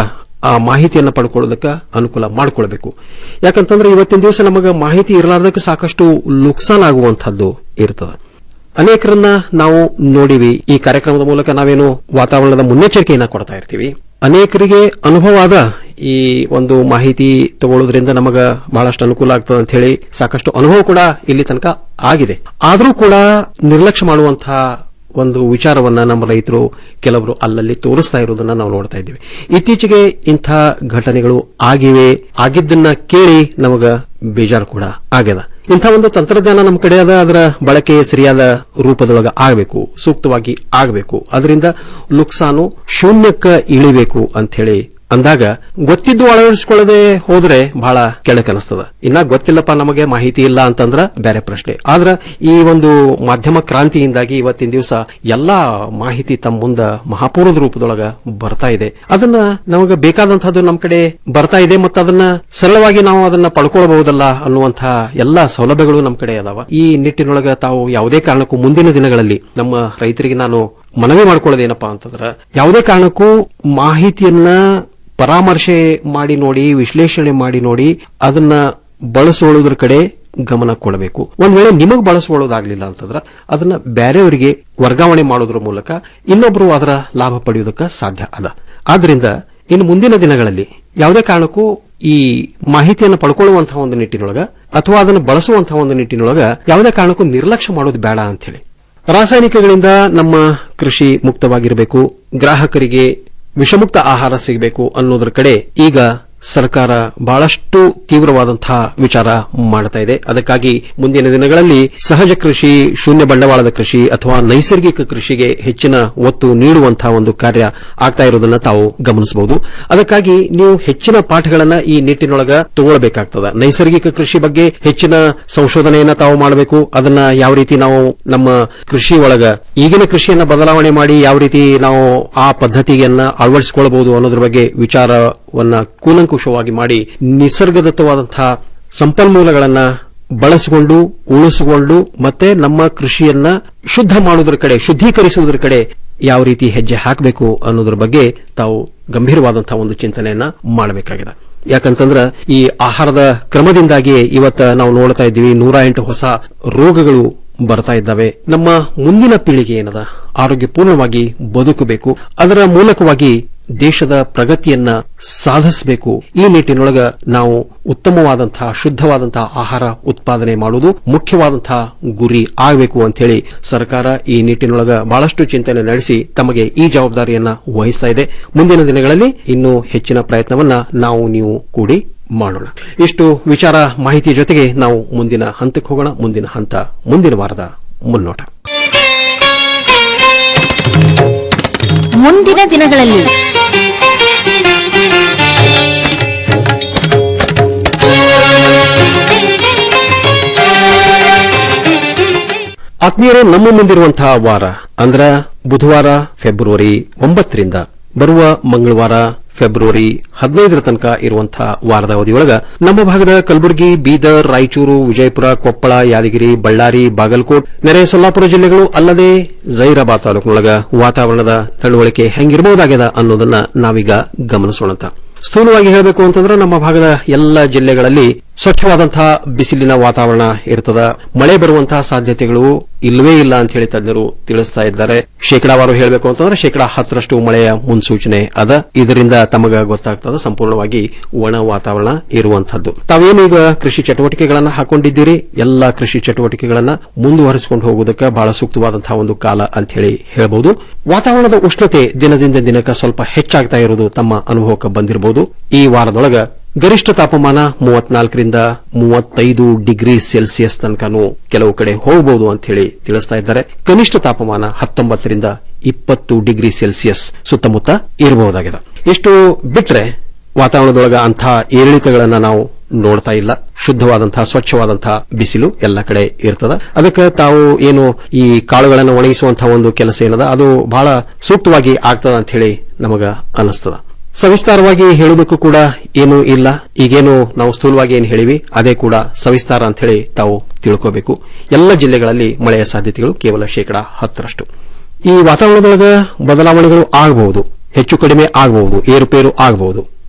ಆ ಮಾಹಿತಿಯನ್ನ ಪಡ್ಕೊಳ್ಳೋದಕ್ಕೆ ಅನುಕೂಲ ಮಾಡ್ಕೊಳ್ಬೇಕು ಯಾಕಂತಂದ್ರೆ ಇವತ್ತಿನ ದಿವಸ ನಮಗೆ ಮಾಹಿತಿ ಇರಲಾರ್ದಕ್ಕೆ ಸಾಕಷ್ಟು ನುಕ್ಸಾನ್ ಆಗುವಂತಹದ್ದು ಇರ್ತದೆ ಅನೇಕರನ್ನ ನಾವು ನೋಡಿವಿ ಈ ಕಾರ್ಯಕ್ರಮದ ಮೂಲಕ ನಾವೇನು ವಾತಾವರಣದ ಮುನ್ನೆಚ್ಚರಿಕೆಯನ್ನ ಕೊಡ್ತಾ ಇರ್ತೀವಿ ಅನೇಕರಿಗೆ ಅನುಭವ ಆದ ಈ ಒಂದು ಮಾಹಿತಿ ತಗೊಳ್ಳೋದ್ರಿಂದ ನಮಗ ಬಹಳಷ್ಟು ಅನುಕೂಲ ಆಗ್ತದೆ ಅಂತ ಹೇಳಿ ಸಾಕಷ್ಟು ಅನುಭವ ಕೂಡ ಇಲ್ಲಿ ತನಕ ಆಗಿದೆ ಆದರೂ ಕೂಡ ನಿರ್ಲಕ್ಷ್ಯ ಮಾಡುವಂತಹ ಒಂದು ವಿಚಾರವನ್ನ ನಮ್ಮ ರೈತರು ಕೆಲವರು ಅಲ್ಲಲ್ಲಿ ತೋರಿಸ್ತಾ ಇರೋದನ್ನ ನಾವು ನೋಡ್ತಾ ಇದ್ದೀವಿ ಇತ್ತೀಚೆಗೆ ಇಂಥ ಘಟನೆಗಳು ಆಗಿವೆ ಆಗಿದ್ದನ್ನ ಕೇಳಿ ನಮಗ ಬೇಜಾರು ಕೂಡ ಆಗ್ಯದ ಇಂಥ ಒಂದು ತಂತ್ರಜ್ಞಾನ ನಮ್ಮ ಕಡೆ ಅದ ಅದರ ಬಳಕೆ ಸರಿಯಾದ ರೂಪದೊಳಗ ಆಗಬೇಕು ಸೂಕ್ತವಾಗಿ ಆಗಬೇಕು ಅದರಿಂದ ನುಕ್ಸಾನು ಶೂನ್ಯಕ್ಕ ಇಳಿಬೇಕು ಅಂತ ಹೇಳಿ ಅಂದಾಗ ಗೊತ್ತಿದ್ದು ಅಳವಡಿಸಿಕೊಳ್ಳದೆ ಹೋದ್ರೆ ಬಹಳ ಕೆಳಕನಿಸ್ತದ ಇನ್ನ ಗೊತ್ತಿಲ್ಲಪ್ಪ ನಮಗೆ ಮಾಹಿತಿ ಇಲ್ಲ ಅಂತಂದ್ರ ಬೇರೆ ಪ್ರಶ್ನೆ ಆದ್ರ ಈ ಒಂದು ಮಾಧ್ಯಮ ಕ್ರಾಂತಿಯಿಂದಾಗಿ ಇವತ್ತಿನ ದಿವಸ ಎಲ್ಲಾ ಮಾಹಿತಿ ತಮ್ಮ ಮುಂದ ಮಹಾಪೂರ್ವದ ರೂಪದೊಳಗ ಬರ್ತಾ ಇದೆ ಅದನ್ನ ನಮಗೆ ಬೇಕಾದಂತಹದ್ದು ನಮ್ಮ ಕಡೆ ಬರ್ತಾ ಇದೆ ಮತ್ತು ಅದನ್ನ ಸರಳವಾಗಿ ನಾವು ಅದನ್ನ ಪಡ್ಕೊಳ್ಬಹುದಲ್ಲ ಅನ್ನುವಂತಹ ಎಲ್ಲಾ ಸೌಲಭ್ಯಗಳು ನಮ್ಮ ಕಡೆ ಅದಾವ ಈ ನಿಟ್ಟಿನೊಳಗ ತಾವು ಯಾವುದೇ ಕಾರಣಕ್ಕೂ ಮುಂದಿನ ದಿನಗಳಲ್ಲಿ ನಮ್ಮ ರೈತರಿಗೆ ನಾನು ಮನವಿ ಮಾಡ್ಕೊಳ್ಳೋದೇನಪ್ಪಾ ಅಂತಂದ್ರ ಯಾವುದೇ ಕಾರಣಕ್ಕೂ ಮಾಹಿತಿಯನ್ನ ಪರಾಮರ್ಶೆ ಮಾಡಿ ನೋಡಿ ವಿಶ್ಲೇಷಣೆ ಮಾಡಿ ನೋಡಿ ಅದನ್ನ ಬಳಸಿಕೊಳ್ಳೋದ್ರ ಕಡೆ ಗಮನ ಕೊಡಬೇಕು ಒಂದ್ ವೇಳೆ ನಿಮಗ್ ಬಳಸಿಕೊಳ್ಳೋದಾಗ್ಲಿಲ್ಲ ಅಂತಂದ್ರ ಅದನ್ನ ಬೇರೆಯವರಿಗೆ ವರ್ಗಾವಣೆ ಮಾಡೋದ್ರ ಮೂಲಕ ಇನ್ನೊಬ್ರು ಅದರ ಲಾಭ ಪಡೆಯುವುದಕ್ಕೆ ಸಾಧ್ಯ ಅದ ಆದ್ರಿಂದ ಇನ್ನು ಮುಂದಿನ ದಿನಗಳಲ್ಲಿ ಯಾವುದೇ ಕಾರಣಕ್ಕೂ ಈ ಮಾಹಿತಿಯನ್ನು ಪಡ್ಕೊಳ್ಳುವಂತಹ ಒಂದು ನಿಟ್ಟಿನೊಳಗ ಅಥವಾ ಅದನ್ನು ಬಳಸುವಂತಹ ಒಂದು ನಿಟ್ಟಿನೊಳಗ ಯಾವುದೇ ಕಾರಣಕ್ಕೂ ನಿರ್ಲಕ್ಷ್ಯ ಮಾಡೋದು ಬೇಡ ಅಂತ ಹೇಳಿ ರಾಸಾಯನಿಕಗಳಿಂದ ನಮ್ಮ ಕೃಷಿ ಮುಕ್ತವಾಗಿರಬೇಕು ಗ್ರಾಹಕರಿಗೆ ವಿಷಮುಕ್ತ ಆಹಾರ ಸಿಗಬೇಕು ಅನ್ನೋದ್ರ ಕಡೆ ಈಗ ಸರ್ಕಾರ ಬಹಳಷ್ಟು ತೀವ್ರವಾದಂತಹ ವಿಚಾರ ಮಾಡ್ತಾ ಇದೆ ಅದಕ್ಕಾಗಿ ಮುಂದಿನ ದಿನಗಳಲ್ಲಿ ಸಹಜ ಕೃಷಿ ಶೂನ್ಯ ಬಂಡವಾಳದ ಕೃಷಿ ಅಥವಾ ನೈಸರ್ಗಿಕ ಕೃಷಿಗೆ ಹೆಚ್ಚಿನ ಒತ್ತು ನೀಡುವಂತಹ ಒಂದು ಕಾರ್ಯ ಆಗ್ತಾ ಇರೋದನ್ನ ತಾವು ಗಮನಿಸಬಹುದು ಅದಕ್ಕಾಗಿ ನೀವು ಹೆಚ್ಚಿನ ಪಾಠಗಳನ್ನ ಈ ನಿಟ್ಟಿನೊಳಗ ತಗೊಳ್ಬೇಕಾಗ್ತದ ನೈಸರ್ಗಿಕ ಕೃಷಿ ಬಗ್ಗೆ ಹೆಚ್ಚಿನ ಸಂಶೋಧನೆಯನ್ನ ತಾವು ಮಾಡಬೇಕು ಅದನ್ನ ಯಾವ ರೀತಿ ನಾವು ನಮ್ಮ ಕೃಷಿ ಒಳಗ ಈಗಿನ ಕೃಷಿಯನ್ನ ಬದಲಾವಣೆ ಮಾಡಿ ಯಾವ ರೀತಿ ನಾವು ಆ ಪದ್ಧತಿಯನ್ನ ಅಳವಡಿಸಿಕೊಳ್ಳಬಹುದು ಅನ್ನೋದ್ರ ಬಗ್ಗೆ ವಿಚಾರವನ್ನ ಕೂಲಂಕುಷವಾಗಿ ಮಾಡಿ ನಿಸರ್ಗದತ್ತವಾದಂತಹ ಸಂಪನ್ಮೂಲಗಳನ್ನ ಬಳಸಿಕೊಂಡು ಉಳಿಸಿಕೊಂಡು ಮತ್ತೆ ನಮ್ಮ ಕೃಷಿಯನ್ನ ಶುದ್ಧ ಮಾಡುವುದರ ಕಡೆ ಶುದ್ಧೀಕರಿಸುವುದರ ಕಡೆ ಯಾವ ರೀತಿ ಹೆಜ್ಜೆ ಹಾಕಬೇಕು ಅನ್ನೋದ್ರ ಬಗ್ಗೆ ತಾವು ಗಂಭೀರವಾದಂತಹ ಒಂದು ಚಿಂತನೆಯನ್ನ ಮಾಡಬೇಕಾಗಿದೆ ಯಾಕಂತಂದ್ರ ಈ ಆಹಾರದ ಕ್ರಮದಿಂದಾಗಿ ಇವತ್ತ ನಾವು ನೋಡ್ತಾ ಇದ್ದೀವಿ ನೂರ ಎಂಟು ಹೊಸ ರೋಗಗಳು ಬರ್ತಾ ಇದ್ದಾವೆ ನಮ್ಮ ಮುಂದಿನ ಪೀಳಿಗೆ ಏನದ ಆರೋಗ್ಯಪೂರ್ಣವಾಗಿ ಬದುಕಬೇಕು ಅದರ ಮೂಲಕವಾಗಿ ದೇಶದ ಪ್ರಗತಿಯನ್ನ ಸಾಧಿಸಬೇಕು ಈ ನಿಟ್ಟಿನೊಳಗ ನಾವು ಉತ್ತಮವಾದಂತಹ ಶುದ್ಧವಾದಂತಹ ಆಹಾರ ಉತ್ಪಾದನೆ ಮಾಡುವುದು ಮುಖ್ಯವಾದಂತಹ ಗುರಿ ಆಗಬೇಕು ಅಂತ ಹೇಳಿ ಸರ್ಕಾರ ಈ ನಿಟ್ಟಿನೊಳಗ ಬಹಳಷ್ಟು ಚಿಂತನೆ ನಡೆಸಿ ತಮಗೆ ಈ ಜವಾಬ್ದಾರಿಯನ್ನ ವಹಿಸ್ತಾ ಇದೆ ಮುಂದಿನ ದಿನಗಳಲ್ಲಿ ಇನ್ನೂ ಹೆಚ್ಚಿನ ಪ್ರಯತ್ನವನ್ನ ನಾವು ನೀವು ಕೂಡಿ ಮಾಡೋಣ ಇಷ್ಟು ವಿಚಾರ ಮಾಹಿತಿ ಜೊತೆಗೆ ನಾವು ಮುಂದಿನ ಹಂತಕ್ಕೆ ಹೋಗೋಣ ಮುಂದಿನ ಹಂತ ಮುಂದಿನ ವಾರದ ಮುನ್ನೋಟ ಮುಂದಿನ ದಿನಗಳಲ್ಲಿ ಆತ್ಮೀಯರೇ ನಮ್ಮ ಮುಂದಿರುವಂತಹ ವಾರ ಅಂದ್ರ ಬುಧವಾರ ಫೆಬ್ರವರಿ ಒಂಬತ್ತರಿಂದ ಬರುವ ಮಂಗಳವಾರ ಫೆಬ್ರವರಿ ಹದಿನೈದರ ತನಕ ಇರುವಂತಹ ವಾರದ ಅವಧಿಯೊಳಗ ನಮ್ಮ ಭಾಗದ ಕಲಬುರಗಿ ಬೀದರ್ ರಾಯಚೂರು ವಿಜಯಪುರ ಕೊಪ್ಪಳ ಯಾದಗಿರಿ ಬಳ್ಳಾರಿ ಬಾಗಲಕೋಟ್ ನೆರೆ ಸೊಲ್ಲಾಪುರ ಜಿಲ್ಲೆಗಳು ಅಲ್ಲದೆ ಜೈರಾಬಾದ್ ತಾಲೂಕಿನೊಳಗ ವಾತಾವರಣದ ನಡವಳಿಕೆ ಹೆಂಗಿರಬಹುದಾಗ್ಯದ ಅನ್ನೋದನ್ನ ನಾವೀಗ ಗಮನಿಸೋಣಂತ ಸ್ಥೂಲವಾಗಿ ಹೇಳಬೇಕು ಅಂತಂದ್ರೆ ನಮ್ಮ ಭಾಗದ ಎಲ್ಲ ಜಿಲ್ಲೆಗಳಲ್ಲಿ ಸ್ವಚ್ಛವಾದಂತಹ ಬಿಸಿಲಿನ ವಾತಾವರಣ ಇರ್ತದ ಮಳೆ ಬರುವಂತಹ ಸಾಧ್ಯತೆಗಳು ಇಲ್ಲವೇ ಇಲ್ಲ ಅಂತ ಹೇಳಿ ತಜ್ಞರು ತಿಳಿಸ್ತಾ ಇದ್ದಾರೆ ಶೇಕಡಾವಾರು ಹೇಳಬೇಕು ಅಂತಂದ್ರೆ ಶೇಕಡಾ ಹತ್ತರಷ್ಟು ಮಳೆಯ ಮುನ್ಸೂಚನೆ ಅದ ಇದರಿಂದ ತಮಗ ಗೊತ್ತಾಗ್ತದ ಸಂಪೂರ್ಣವಾಗಿ ಒಣ ವಾತಾವರಣ ಇರುವಂತಹದ್ದು ತಾವೇನು ಈಗ ಕೃಷಿ ಚಟುವಟಿಕೆಗಳನ್ನ ಹಾಕೊಂಡಿದ್ದೀರಿ ಎಲ್ಲಾ ಕೃಷಿ ಚಟುವಟಿಕೆಗಳನ್ನ ಮುಂದುವರಿಸಿಕೊಂಡು ಹೋಗುವುದಕ್ಕೆ ಬಹಳ ಸೂಕ್ತವಾದಂತಹ ಒಂದು ಕಾಲ ಅಂತ ಹೇಳಿ ಹೇಳಬಹುದು ವಾತಾವರಣದ ಉಷ್ಣತೆ ದಿನದಿಂದ ದಿನಕ್ಕೆ ಸ್ವಲ್ಪ ಹೆಚ್ಚಾಗ್ತಾ ಇರುವುದು ತಮ್ಮ ಅನುಭವಕ್ಕೆ ಬಂದಿರಬಹುದು ಈ ವಾರದೊಳಗ ಗರಿಷ್ಠ ತಾಪಮಾನ ಮೂವತ್ನಾಲ್ಕರಿಂದ ಮೂವತ್ತೈದು ಡಿಗ್ರಿ ಸೆಲ್ಸಿಯಸ್ ತನಕನೂ ಕೆಲವು ಕಡೆ ಹೋಗಬಹುದು ಅಂತ ಹೇಳಿ ತಿಳಿಸ್ತಾ ಇದ್ದಾರೆ ಕನಿಷ್ಠ ತಾಪಮಾನ ಹತ್ತೊಂಬತ್ತರಿಂದ ಇಪ್ಪತ್ತು ಡಿಗ್ರಿ ಸೆಲ್ಸಿಯಸ್ ಸುತ್ತಮುತ್ತ ಇರಬಹುದಾಗಿದೆ ಇಷ್ಟು ಬಿಟ್ರೆ ವಾತಾವರಣದೊಳಗ ಅಂಥ ಏರಿಳಿತಗಳನ್ನ ನಾವು ನೋಡ್ತಾ ಇಲ್ಲ ಶುದ್ಧವಾದಂತಹ ಸ್ವಚ್ಛವಾದಂತಹ ಬಿಸಿಲು ಎಲ್ಲ ಕಡೆ ಇರ್ತದ ಅದಕ್ಕೆ ತಾವು ಏನು ಈ ಕಾಳುಗಳನ್ನು ಒಣಗಿಸುವಂತಹ ಒಂದು ಕೆಲಸ ಏನದ ಅದು ಬಹಳ ಸೂಕ್ತವಾಗಿ ಆಗ್ತದ ಅಂತ ಹೇಳಿ ನಮಗ ಅನಿಸ್ತದ ಸವಿಸ್ತಾರವಾಗಿ ಹೇಳುವುದಕ್ಕೂ ಕೂಡ ಏನೂ ಇಲ್ಲ ಈಗೇನು ನಾವು ಸ್ಥೂಲವಾಗಿ ಏನು ಹೇಳಿವಿ ಅದೇ ಕೂಡ ಸವಿಸ್ತಾರ ಅಂತ ಹೇಳಿ ತಾವು ತಿಳ್ಕೋಬೇಕು ಎಲ್ಲ ಜಿಲ್ಲೆಗಳಲ್ಲಿ ಮಳೆಯ ಸಾಧ್ಯತೆಗಳು ಕೇವಲ ಶೇಕಡಾ ಹತ್ತರಷ್ಟು ಈ ವಾತಾವರಣದೊಳಗ ಬದಲಾವಣೆಗಳು ಆಗಬಹುದು ಹೆಚ್ಚು ಕಡಿಮೆ ಆಗಬಹುದು ಏರುಪೇರು ಆಗಬಹುದು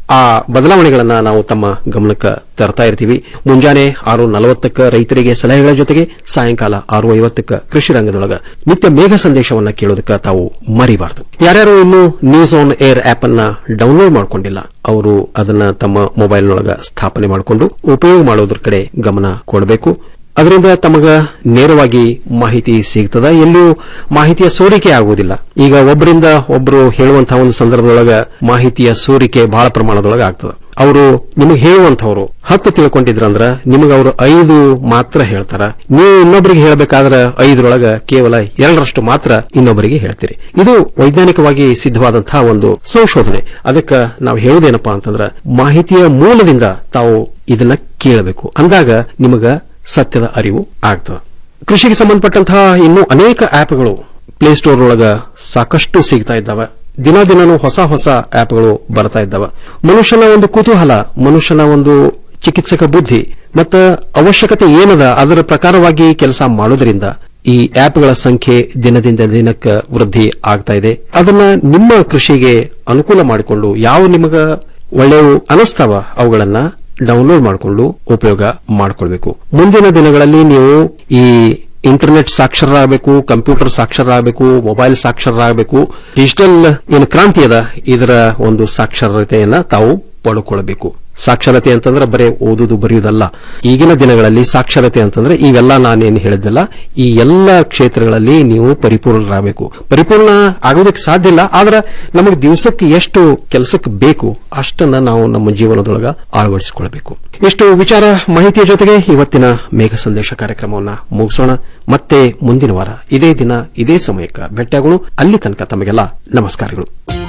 ಆ ಬದಲಾವಣೆಗಳನ್ನ ನಾವು ತಮ್ಮ ಗಮನಕ್ಕೆ ತರ್ತಾ ಇರ್ತೀವಿ ಮುಂಜಾನೆ ಆರು ನಲವತ್ತಕ್ಕ ರೈತರಿಗೆ ಸಲಹೆಗಳ ಜೊತೆಗೆ ಸಾಯಂಕಾಲ ಆರು ಐವತ್ತಕ್ಕ ಕೃಷಿ ರಂಗದೊಳಗ ನಿತ್ಯ ಮೇಘ ಸಂದೇಶವನ್ನ ಕೇಳೋದಕ್ಕೆ ತಾವು ಮರಿಬಾರದು ಯಾರ್ಯಾರು ಇನ್ನು ನ್ಯೂಸ್ ಆನ್ ಏರ್ ಆಪ್ ಅನ್ನ ಡೌನ್ಲೋಡ್ ಮಾಡ್ಕೊಂಡಿಲ್ಲ ಅವರು ಅದನ್ನ ತಮ್ಮ ಮೊಬೈಲ್ನೊಳಗ ಸ್ಥಾಪನೆ ಮಾಡಿಕೊಂಡು ಉಪಯೋಗ ಮಾಡೋದ್ರ ಕಡೆ ಗಮನ ಕೊಡಬೇಕು ಅದರಿಂದ ತಮಗ ನೇರವಾಗಿ ಮಾಹಿತಿ ಸಿಗ್ತದ ಎಲ್ಲೂ ಮಾಹಿತಿಯ ಸೋರಿಕೆ ಆಗುವುದಿಲ್ಲ ಈಗ ಒಬ್ಬರಿಂದ ಒಬ್ಬರು ಹೇಳುವಂತಹ ಒಂದು ಸಂದರ್ಭದೊಳಗ ಮಾಹಿತಿಯ ಸೋರಿಕೆ ಬಹಳ ಪ್ರಮಾಣದೊಳಗ ಆಗ್ತದ ಅವರು ನಿಮಗೆ ಹೇಳುವಂತವ್ರು ಹತ್ತು ತಿಳ್ಕೊಂಡಿದ್ರಂದ್ರ ನಿಮಗೆ ಅವರು ಐದು ಮಾತ್ರ ಹೇಳ್ತಾರ ನೀವು ಇನ್ನೊಬ್ಬರಿಗೆ ಹೇಳಬೇಕಾದ್ರೆ ಐದರೊಳಗ ಕೇವಲ ಎರಡರಷ್ಟು ಮಾತ್ರ ಇನ್ನೊಬ್ಬರಿಗೆ ಹೇಳ್ತೀರಿ ಇದು ವೈಜ್ಞಾನಿಕವಾಗಿ ಸಿದ್ಧವಾದಂತಹ ಒಂದು ಸಂಶೋಧನೆ ಅದಕ್ಕೆ ನಾವು ಹೇಳುವುದೇನಪ್ಪಾ ಅಂತಂದ್ರ ಮಾಹಿತಿಯ ಮೂಲದಿಂದ ತಾವು ಇದನ್ನ ಕೇಳಬೇಕು ಅಂದಾಗ ನಿಮಗ ಸತ್ಯದ ಅರಿವು ಆಗ್ತದೆ ಕೃಷಿಗೆ ಸಂಬಂಧಪಟ್ಟಂತಹ ಇನ್ನೂ ಅನೇಕ ಆಪ್ಗಳು ಪ್ಲೇಸ್ಟೋರ್ ಒಳಗ ಸಾಕಷ್ಟು ಸಿಗ್ತಾ ಇದ್ದಾವೆ ದಿನ ದಿನನೂ ಹೊಸ ಹೊಸ ಆಪ್ಗಳು ಬರ್ತಾ ಇದ್ದಾವೆ ಮನುಷ್ಯನ ಒಂದು ಕುತೂಹಲ ಮನುಷ್ಯನ ಒಂದು ಚಿಕಿತ್ಸಕ ಬುದ್ಧಿ ಮತ್ತು ಅವಶ್ಯಕತೆ ಏನದ ಅದರ ಪ್ರಕಾರವಾಗಿ ಕೆಲಸ ಮಾಡೋದ್ರಿಂದ ಈ ಆಪ್ಗಳ ಸಂಖ್ಯೆ ದಿನದಿಂದ ದಿನಕ್ಕೆ ವೃದ್ಧಿ ಆಗ್ತಾ ಇದೆ ಅದನ್ನ ನಿಮ್ಮ ಕೃಷಿಗೆ ಅನುಕೂಲ ಮಾಡಿಕೊಂಡು ಯಾವ ನಿಮಗ ಒಳ್ಳೆಯವು ಅನಿಸ್ತಾವ ಅವುಗಳನ್ನ ಡೌನ್ಲೋಡ್ ಮಾಡಿಕೊಂಡು ಉಪಯೋಗ ಮಾಡಿಕೊಳ್ಬೇಕು ಮುಂದಿನ ದಿನಗಳಲ್ಲಿ ನೀವು ಈ ಇಂಟರ್ನೆಟ್ ಸಾಕ್ಷರರಾಗಬೇಕು ಕಂಪ್ಯೂಟರ್ ಸಾಕ್ಷರರಾಗಬೇಕು ಮೊಬೈಲ್ ಸಾಕ್ಷರರಾಗಬೇಕು ಡಿಜಿಟಲ್ ಏನು ಕ್ರಾಂತಿ ಅದ ಇದರ ಒಂದು ಸಾಕ್ಷರತೆಯನ್ನ ತಾವು ಪಡ್ಕೊಳ್ಬೇಕು ಸಾಕ್ಷರತೆ ಅಂತಂದ್ರೆ ಬರೇ ಓದುದು ಬರೆಯುವುದಲ್ಲ ಈಗಿನ ದಿನಗಳಲ್ಲಿ ಸಾಕ್ಷರತೆ ಅಂತಂದ್ರೆ ಇವೆಲ್ಲ ನಾನೇನು ಹೇಳಿದ್ದಲ್ಲ ಈ ಎಲ್ಲ ಕ್ಷೇತ್ರಗಳಲ್ಲಿ ನೀವು ಪರಿಪೂರ್ಣರಾಗಬೇಕು ಪರಿಪೂರ್ಣ ಆಗೋದಕ್ಕೆ ಸಾಧ್ಯ ಇಲ್ಲ ಆದ್ರೆ ನಮಗೆ ದಿವಸಕ್ಕೆ ಎಷ್ಟು ಕೆಲಸಕ್ಕೆ ಬೇಕು ಅಷ್ಟನ್ನ ನಾವು ನಮ್ಮ ಜೀವನದೊಳಗ ಅಳವಡಿಸಿಕೊಳ್ಬೇಕು ಇಷ್ಟು ವಿಚಾರ ಮಾಹಿತಿಯ ಜೊತೆಗೆ ಇವತ್ತಿನ ಮೇಘ ಸಂದೇಶ ಕಾರ್ಯಕ್ರಮವನ್ನ ಮುಗಿಸೋಣ ಮತ್ತೆ ಮುಂದಿನ ವಾರ ಇದೇ ದಿನ ಇದೇ ಸಮಯಕ್ಕೆ ಭೇಟಿಯಾಗೋಣ ಅಲ್ಲಿ ತನಕ ತಮಗೆಲ್ಲ ನಮಸ್ಕಾರಗಳು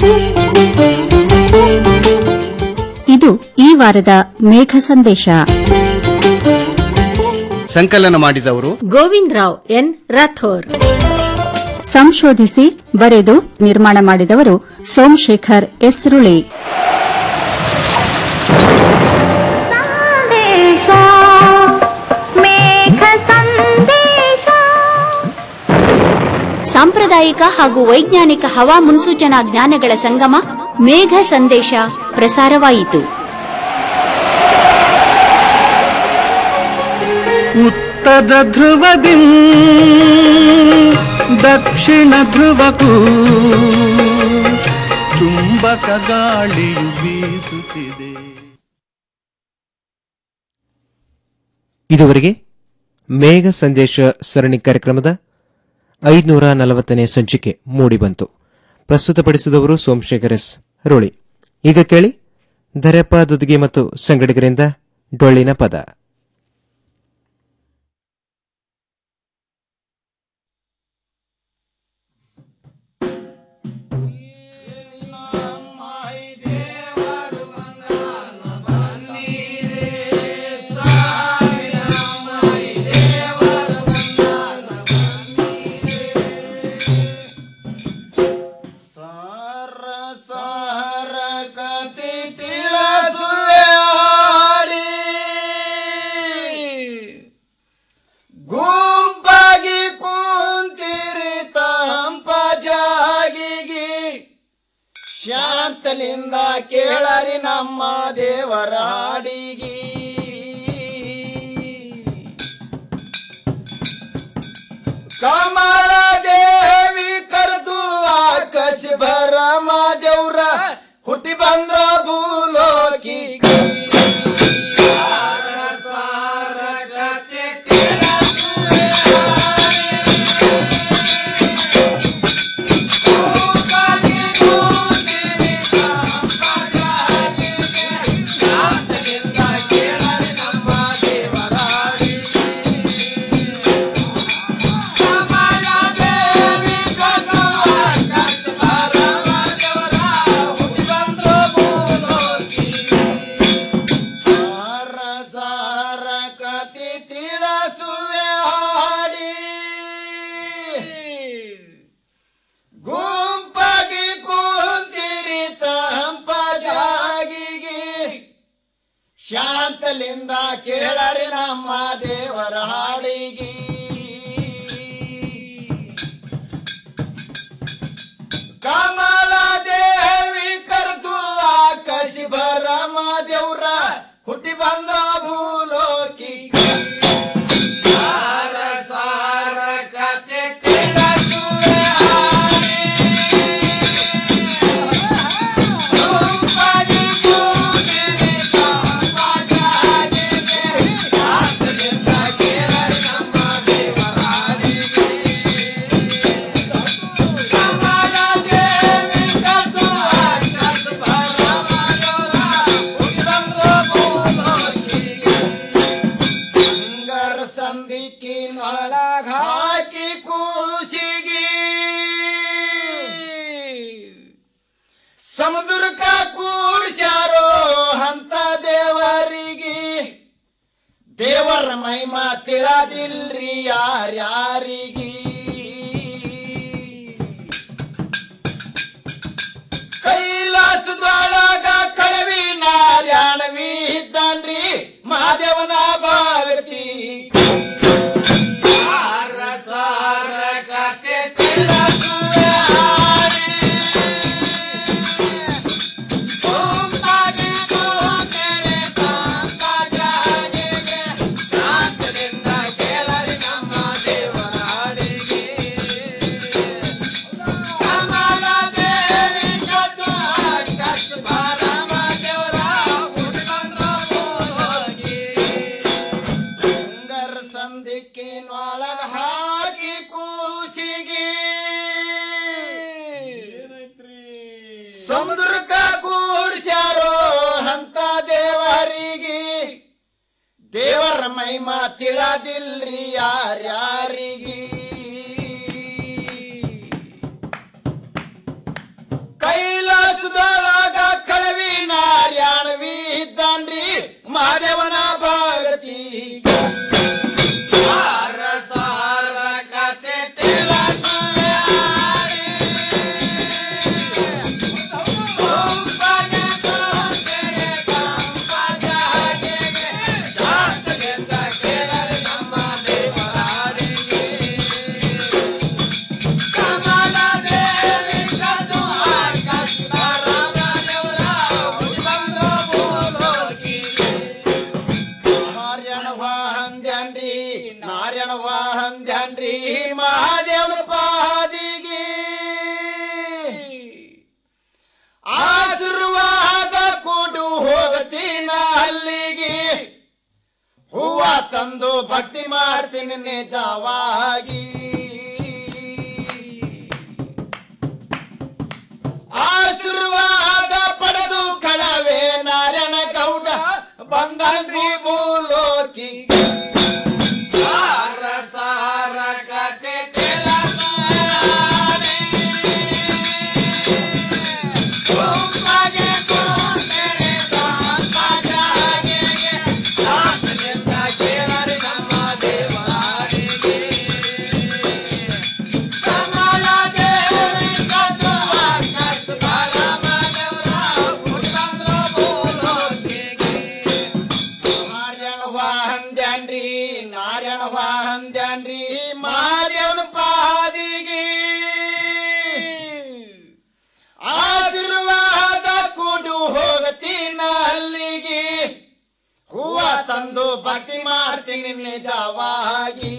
ಇದು ಈ ವಾರದ ಮೇಘ ಸಂದೇಶ ಸಂಕಲನ ಮಾಡಿದವರು ಗೋವಿಂದ್ ರಾವ್ ಎನ್ ರಾಥೋರ್ ಸಂಶೋಧಿಸಿ ಬರೆದು ನಿರ್ಮಾಣ ಮಾಡಿದವರು ಸೋಮಶೇಖರ್ ಎಸ್ರುಳಿ ಸಾಂಪ್ರದಾಯಿಕ ಹಾಗೂ ವೈಜ್ಞಾನಿಕ ಹವಾ ಮುನ್ಸೂಚನಾ ಜ್ಞಾನಗಳ ಸಂಗಮ ಮೇಘ ಸಂದೇಶ ಪ್ರಸಾರವಾಯಿತು ಉತ್ತರ ಧ್ರುವದಿ ದಕ್ಷಿಣ ಧ್ರುವಕ್ಕೂ ಚುಂಬಕ ಗಾಳಿಯು ಬೀಸುತ್ತಿದೆ ಇದುವರೆಗೆ ಮೇಘ ಸಂದೇಶ ಸರಣಿ ಕಾರ್ಯಕ್ರಮದ ಐದುನೂರ ನಲವತ್ತನೇ ಸಂಚಿಕೆ ಮೂಡಿಬಂತು ಪ್ರಸ್ತುತಪಡಿಸಿದವರು ಸೋಮಶೇಖರ್ ಎಸ್ ರೋಳಿ ಈಗ ಕೇಳಿ ಧರೆಪ್ಪ ದುದ್ಗಿ ಮತ್ತು ಸಂಗಡಿಗರಿಂದ ಡೊಳ್ಳಿನ ಪದ ಗುಂಪಾಗಿ ಕುಂತಿರಿ ತಂಪ ಜಾಗಿಗಿ ಶಾಂತಲಿಂದ ಕೇಳರಿ ನಮ್ಮ ದೇವರ ಹಾಡಿಗಿ ಕಮಲ ದೇವಿ ಕರೆದು ಆಕಾಶ ಭರಮ ದೇವ್ರ ಹುಟ್ಟಿ ಬಂದ್ರ ಭೂಲೋಕಿ ತಿಳಿಸುವೆ ಹಾಡಿ ಗುಂಪಾಗಿ ಕುಂತಿರಿ ತಂಪ ಜಾಗಿಗಿ ಶಾಂತಲಿಂದ ಕೇಳರಿ ನಮ್ಮ ದೇವರ ಹಾಡಿಗಿ ಕಮಲ ದೇವಿ ಕರೆದು ಆಕಾಶ ಭರ ದೇವರ ಹುಟ್ಟಿ ಬಂದ್ರ ಭೂಲೋಕಿ ಸಾರ ಸಾರ ಕತೆ ತಿಳಿಸುವೆ ಹಾಡಿ. ರೂಪಾಗಿ ಕೂಗಿರಿ ಸಂಪಜಾಗಿಗೆ. ಶಾಸ್ತ್ರದಿಂದ ಕೇಳರಿ ನಮ್ಮ ದೇವರ ಹಾಡಿಗೆ. ಕಮಲ ದೇವಿ ಕದ್ದು ಅಡ್ಡದ್ದು ಪರಮದವರ ಹುಟ್ಟಿಬಂದ್ರು ಭೂಲೋಕಿಗೆ. ಹಿಂಗರ ಸಂದಿಕ್ಕಿನೊಳಗ ಹಾಕಿ ಕೂಸಿಗಿ ಸಮುದ್ರಕ್ಕ ಕೂಡ್ಸ್ಯಾರೋ ಅಂತ ದೇವರಿಗೆ ದೇವರ ಮಹಿಮಾ ತಿಳದಿಲ್ರಿ ಯಾರ್ಯಾರಿಗೆ ಕೈಲಾಸದೊಳಗ ಕಳವಿ ನಾರಾಯಣವಿ ಇದ್ದಾನ್ರಿ ಮಹಾದೇವನ ಭಕ್ತಿ ಸಾರ ಸಾರ ಕತೆ ತಿಳಿಸುವೆ ಹಾಡಿ. ಓಂ ತಾಗಿ ಗೋಂತೆರೆ ಕಾಂತ ಜಾಗಿಗೆ. ಶಾಂತದಿಂದ ಕೇಳರಿ ನಮ್ಮ ದೇವರ ಹಾಡಿಗೆ. ಕಮಲ ದೇವಿ ಕದ್ದು ಅಡ್ಡದ್ದು ಪರಮ ದೇವರ ಹುಟ್ಟಿಬಂದ್ರು ಭೂಲೋಕಿ. ಹಿಂಗರ ಸಂದಿಕ್ಕಿನೊಳಗ ಹಾಕಿ ಕೂಸಿಗಿ ಸಮುದ್ರಕ್ಕ ಕೂಡ್ಸ್ಯಾರೋ ಅಂತ ದೇವರಿಗೆ ದೇವರ ಮಹಿಮಾ ತಿಳದಿಲ್ರಿ ಯಾರ್ಯಾರಿಗೆ ಕೈಲಾಸದೊಳಗ ಕಳವಿ ನಾರಾಯಣವಿ ಇದ್ದಾನ್ರಿ ಮಹಾದೇವನ ಭಕ್ತಿ ಸಾರ ಸಾರ ಕತೆ ತಿಳಿಸುವೆ ಹಾಡಿ. ಓಂ ಪದ ಗೋಂತೆರೆ ಕಂಪ ಜಾಗೆಗೆ. ಶಾಸ್ತ್ರದಿಂದ ಕೇಳರಿ ನಮ್ಮ ದೇವರ ಹಾಡಿಗೆ. ಕಮಲ ದೇವಿ ಕದ್ದು ಅಡ್ಡದ್ದು ಪರಮದೇವರ ಹುಟ್ಟಿಬಂದ್ರು ಭೂಲೋಕಿಗೆ. ನಾರಾಯಣ ವಾಹಂದ್ಯಾನ್ರಿ ನಾರಾಯಣ ವಾಹಂದ್ಯಾನ್ರಿ ಮಹಾದೇವನ ಪಾದಿಗೆ ಆಶೀರ್ವಾದ ಕೊಡು ಹೋಗತೀನ ಅಲ್ಲಿಗೆ ಹೂವ ತಂದು ಭಕ್ತಿ ಮಾಡ್ತೀನಿ ನಿಜವಾಗಿ ಆಶೀರ್ವಾದ ಪಡೆದು ಕಳವೆ ನಾರಾಯಣ ಗೌಡ ಬಂದನ್ರಿ ಭೂಲೋಕಿ ಸಾರ ಸಾರ ಕತೆ ತಿಳಿಸುವೆ ಹಾಡಿ. ಕೊಂಬಗೆ ಕೊಂದರೆ ಕಾಂತ ಜಾಗೆಗೆ. ಶಾಂತದಿಂದ ಕೇಳರಿ ನಮ್ಮ ದೇವರ ಹಾಡಿಗೆ. ಕಮಲ ದೇವಿ ಕದ್ದು ಅಡ್ಡದ್ದು ಪರಮದೇವರ ಹುಟ್ಟಿಬಂದ್ರು ಭೂಲೋಕಿಗೆ. ನಾರಾಯಣ ವಾಹಂದ್ಯಾನ್ರಿ ನಾರಾಯಣ ವಾಹಂದ್ಯಾನ್ರಿ ಮಹಾದೇವನ ಪಾದಿಗೆ ಆಶೀರ್ವಾದ ಕೊಡು ಹೋಗತೀನ ಅಲ್ಲಿಗೆ ಹೂವ ತಂದು ಭಕ್ತಿ ಮಾಡ್ತೀನಿ ನಿಜವಾಗಿ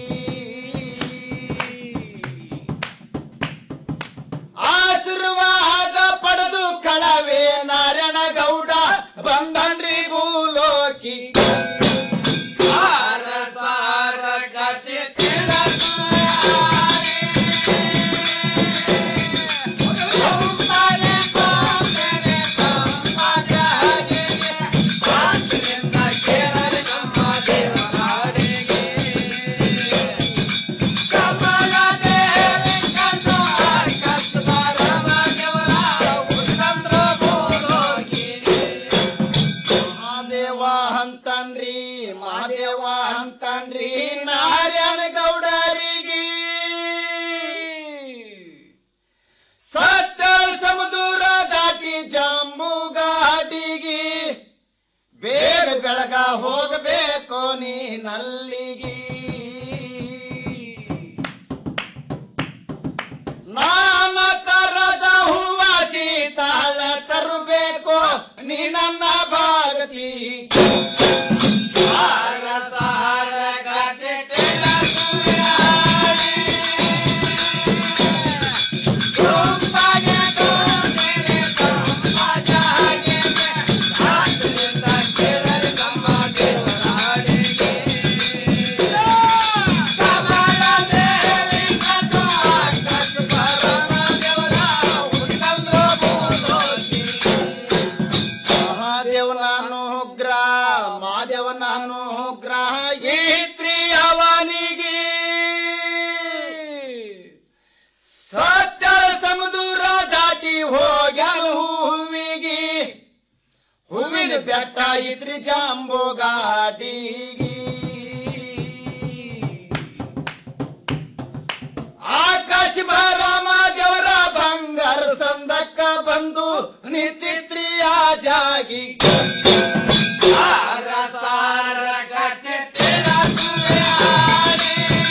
ಆಶೀರ್ವಾದ ಪಡೆದು ಕಳವೆ ನಾರಾಯಣ ಗೌಡ ಬಂದನ್ರಿ ಭೂಲೋಕಿ ಸಾರ ಸಾರ ಕತೆ ತಿಳಿಸುವೆ ಹಾಡಿ. ಕೊಂಬನೆ ಕೊಂಬನೆ ಕಂಪ ಜಾಗೆಗೆ. ಶಾಂತದಿಂದ ಕೇಳರಿ ನಮ್ಮ ದೇವರ ಹಾಡಿಗೆ. ಕಮಲ ದೇವಿ ಕದ್ದು ಅಡ್ಡದ್ದು ಪರಮದೇವರ ಹುಟ್ಟಿಬಂದ್ರು ಭೂಲೋಕಿಗೆ. ಮಹಾದೇವ ಅಂತನ್ರಿ ಮಹಾದೇವ ಅಂತನ್ರಿ ನಾರಾಯಣ ಗೌಡರಿಗೆ ಸತ್ಯ ಸಮುದ್ರ ದಾಟಿ ಜಂಬುಗಾಡಿಗೆ ಬೇಗ ಬೆಳಗ ಹೋಗಬೇಕು ನೀನಲ್ಲಿಗೆ ನಾನ ತರದ ಹೂವ ಸೀತಾಳ ತರಬೇಕು ನೀ ನನ್ನ ಭಾಗತಿ ಗ್ರಾಹಿತ್ರಿ ಅವನಿಗೆ ಸತ್ಯ ಸಮುದ್ರ ದಾಟಿ ಹೋಗ್ಯಾನು ಹೂವಿಗೆ ಹೂವಿನ ಬೆಟ್ಟ ಇತ್ರಿ ಜಾಂಬೋ ಗಾಡಿಗೆ ಆಕಾಶ ಭರಾಮ ದೇವರ ಬಂಗಾರ ಸಂದಕ್ಕ ಬಂದು ನಿಂತಿತ್ರಿ ಆ ಜಾಗಿ ಸಾರ ಸಾರ ಕಟ್ಟೆ ತೆಲ ತುವೆ ಆಡಿ.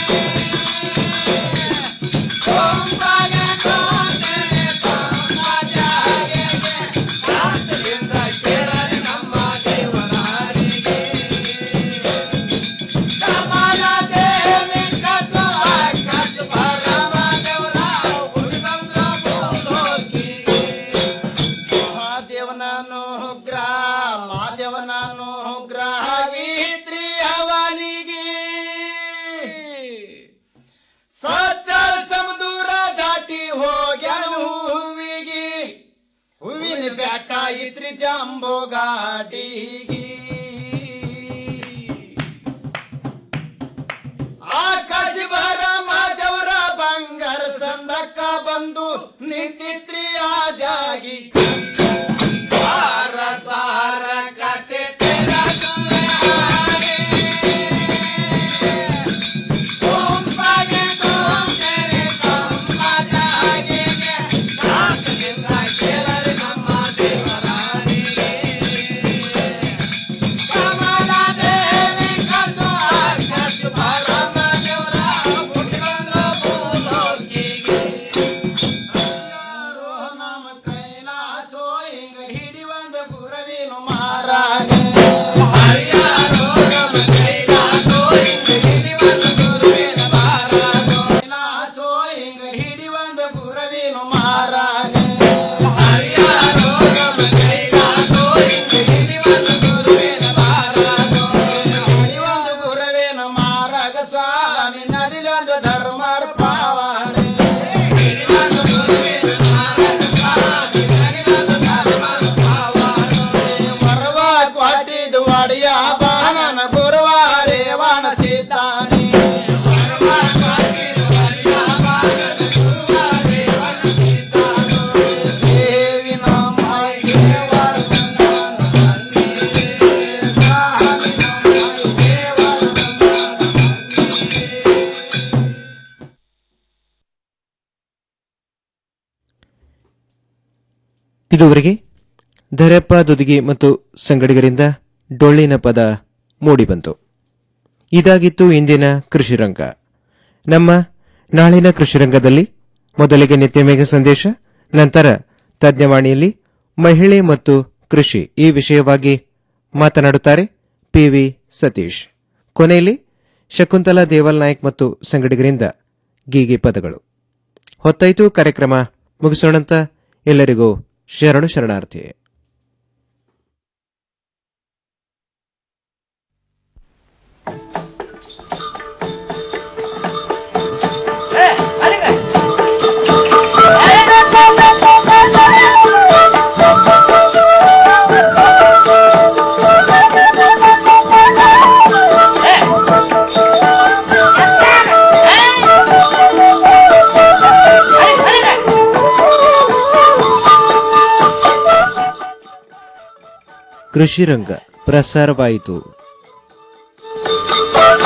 ಕೊಂಬಾಗ ಕೊಂದರೆ ಕೊಂಬ ಜಾಗೆಗೆ. ರಾತ್ರಿಯಿಂದ ಕೇಳರಿ ನಮ್ಮ ದೇವರಾರಿಗೆ. ಕಮಲ ದೇವಿ ಕಟ್ಟು ಆಕಾಶ ಭರಾಮ ದೇವರ ಹುಡಿ ಬಂದ್ರ ಭೂಲೋಕಿ. ಮಹಾದೇವನನು ಗ್ರಹ ಮಹಾದೇವನನು ಗ್ರಹಿತ್ರಿ ಅವನಿಗೆ ಸತ್ಯ ಸಮುದ್ರ ದಾಟಿ ಹೋಗ್ಯಾನ ಹೂವಿಗೆ ಹೂವಿನ ಬೆಟ್ಟ ಇತ್ರಿ ಜಾಂಬೋ ಗಾಡಿಗೆ ಆಕಾಶ ಬರ ಮಾಧವರ ಬಂಗಾರ ಸಂದಕ್ಕ ಬಂದು ನಿಂತಿತ್ರಿ ಆ ಜಾಗಿ ಸಾರ ಸಾರ ಕತೆ ತೆಲ ತುವೆ ಆಡಿ. ಕೊಂಬಗೆ ಕೊಂದರೆ ಕೊಂಬ ಜಾಗೆಗೆ. ರಾತ್ರಿಯಿಂದ ಕೇಳರಿ ನಮ್ಮ ದೇವರಾರಿಗೆ. ಕಮಲ ದೇವಿ ಕಟ್ಟು ಆಕಾಶ ಭರಮ ದೇವರ ಹುಟ್ಟಿ ಬಂದ್ರು ಭೂಲೋಕಿಗೆ. ಯಾರೋ ನಮ್ಮ ಕೈಲಾಸೋ ಹಿಂಗ ಹಿಡಿವಂದ ಗುರವಿನು ಮಾರಾನೆ ಹರಿಯಾರೋ ನಮ್ಮ ಕೈಲಾಸೋ ಹಿಂಗ ಹಿಡಿವಂದ ಗುರುವಿನ ಮಾರಾನೋ ಕೈಲಾಸೋ ಹಿಂಗ ಹಿಡಿವಂದ ಗುರವಿನು ಮಾರಾನೆ ಹರಿಯಾರೋ ನಮ್ಮ ಕೈಲಾಸೋ ಹಿಂಗ ಹಿಡಿವಂದ ಗುರುವಿನ ಮಾರಾನೋ ಹಿಡಿವಂದ ಗುರುವಿನ ಮಾರಗ ಸ್ವಾಮಿ ನಡಿಲೊಂದು ಧರ್ಮರ ಪಾವಣೆ ಹಿಡಿವಂದ ಗುರುವಿನ ಮಾರಗ ಸ್ವಾಮಿ ನಡಿಲೊಂದು ಧರ್ಮರ ಪಾವಣೆ ವರವ ಕೊಟ್ಟಿದ್ದು ಒಡೆಯ ಬಾನನ ಗುರುವ ರೇವಣ ಸೀತಾನಿ ವರವ ಕೊಟ್ಟಿದ್ದು ಒಡೆಯ ಬಾನನ ಗುರುವ ರೇವಣ ಸೀತಾನು ದೇವಿ ನಮ್ಮ ದೇವರ ಇದುವರೆಗೆ ಧರೆಪ್ಪ ದುದುಗಿ ಮತ್ತು ಸಂಗಡಿಗರಿಂದ ಡೊಳ್ಳಿನ ಪದ ಮೂಡಿಬಂತು ಇದಾಗಿತ್ತು ಇಂದಿನ ಕೃಷಿರಂಗ ನಮ್ಮ ನಾಳಿನ ಕೃಷಿರಂಗದಲ್ಲಿ ಮೊದಲಿಗೆ ನಿತ್ಯ ಮೇಘ ಸಂದೇಶ ನಂತರ ತಜ್ಞವಾಣಿಯಲ್ಲಿ ಮಹಿಳೆ ಮತ್ತು ಕೃಷಿ ಈ ವಿಷಯವಾಗಿ ಮಾತನಾಡುತ್ತಾರೆ ಪಿವಿ ಸತೀಶ್ ಕೊನೆಯಲ್ಲಿ ಶಕುಂತಲಾ ದೇವಲ್ ನಾಯಕ್ ಮತ್ತು ಸಂಗಡಿಗರಿಂದ ಗೀಗಿ ಪದಗಳು ಹೊತ್ತಾಯಿತು ಕಾರ್ಯಕ್ರಮ ಮುಗಿಸೋಣಂತ ಎಲ್ಲರಿಗೂ ಶರಣು ಶರಣಾರ್ಥಿ ಕೃಷಿ ರಂಗ ಪ್ರಸಾರವಾಯಿತು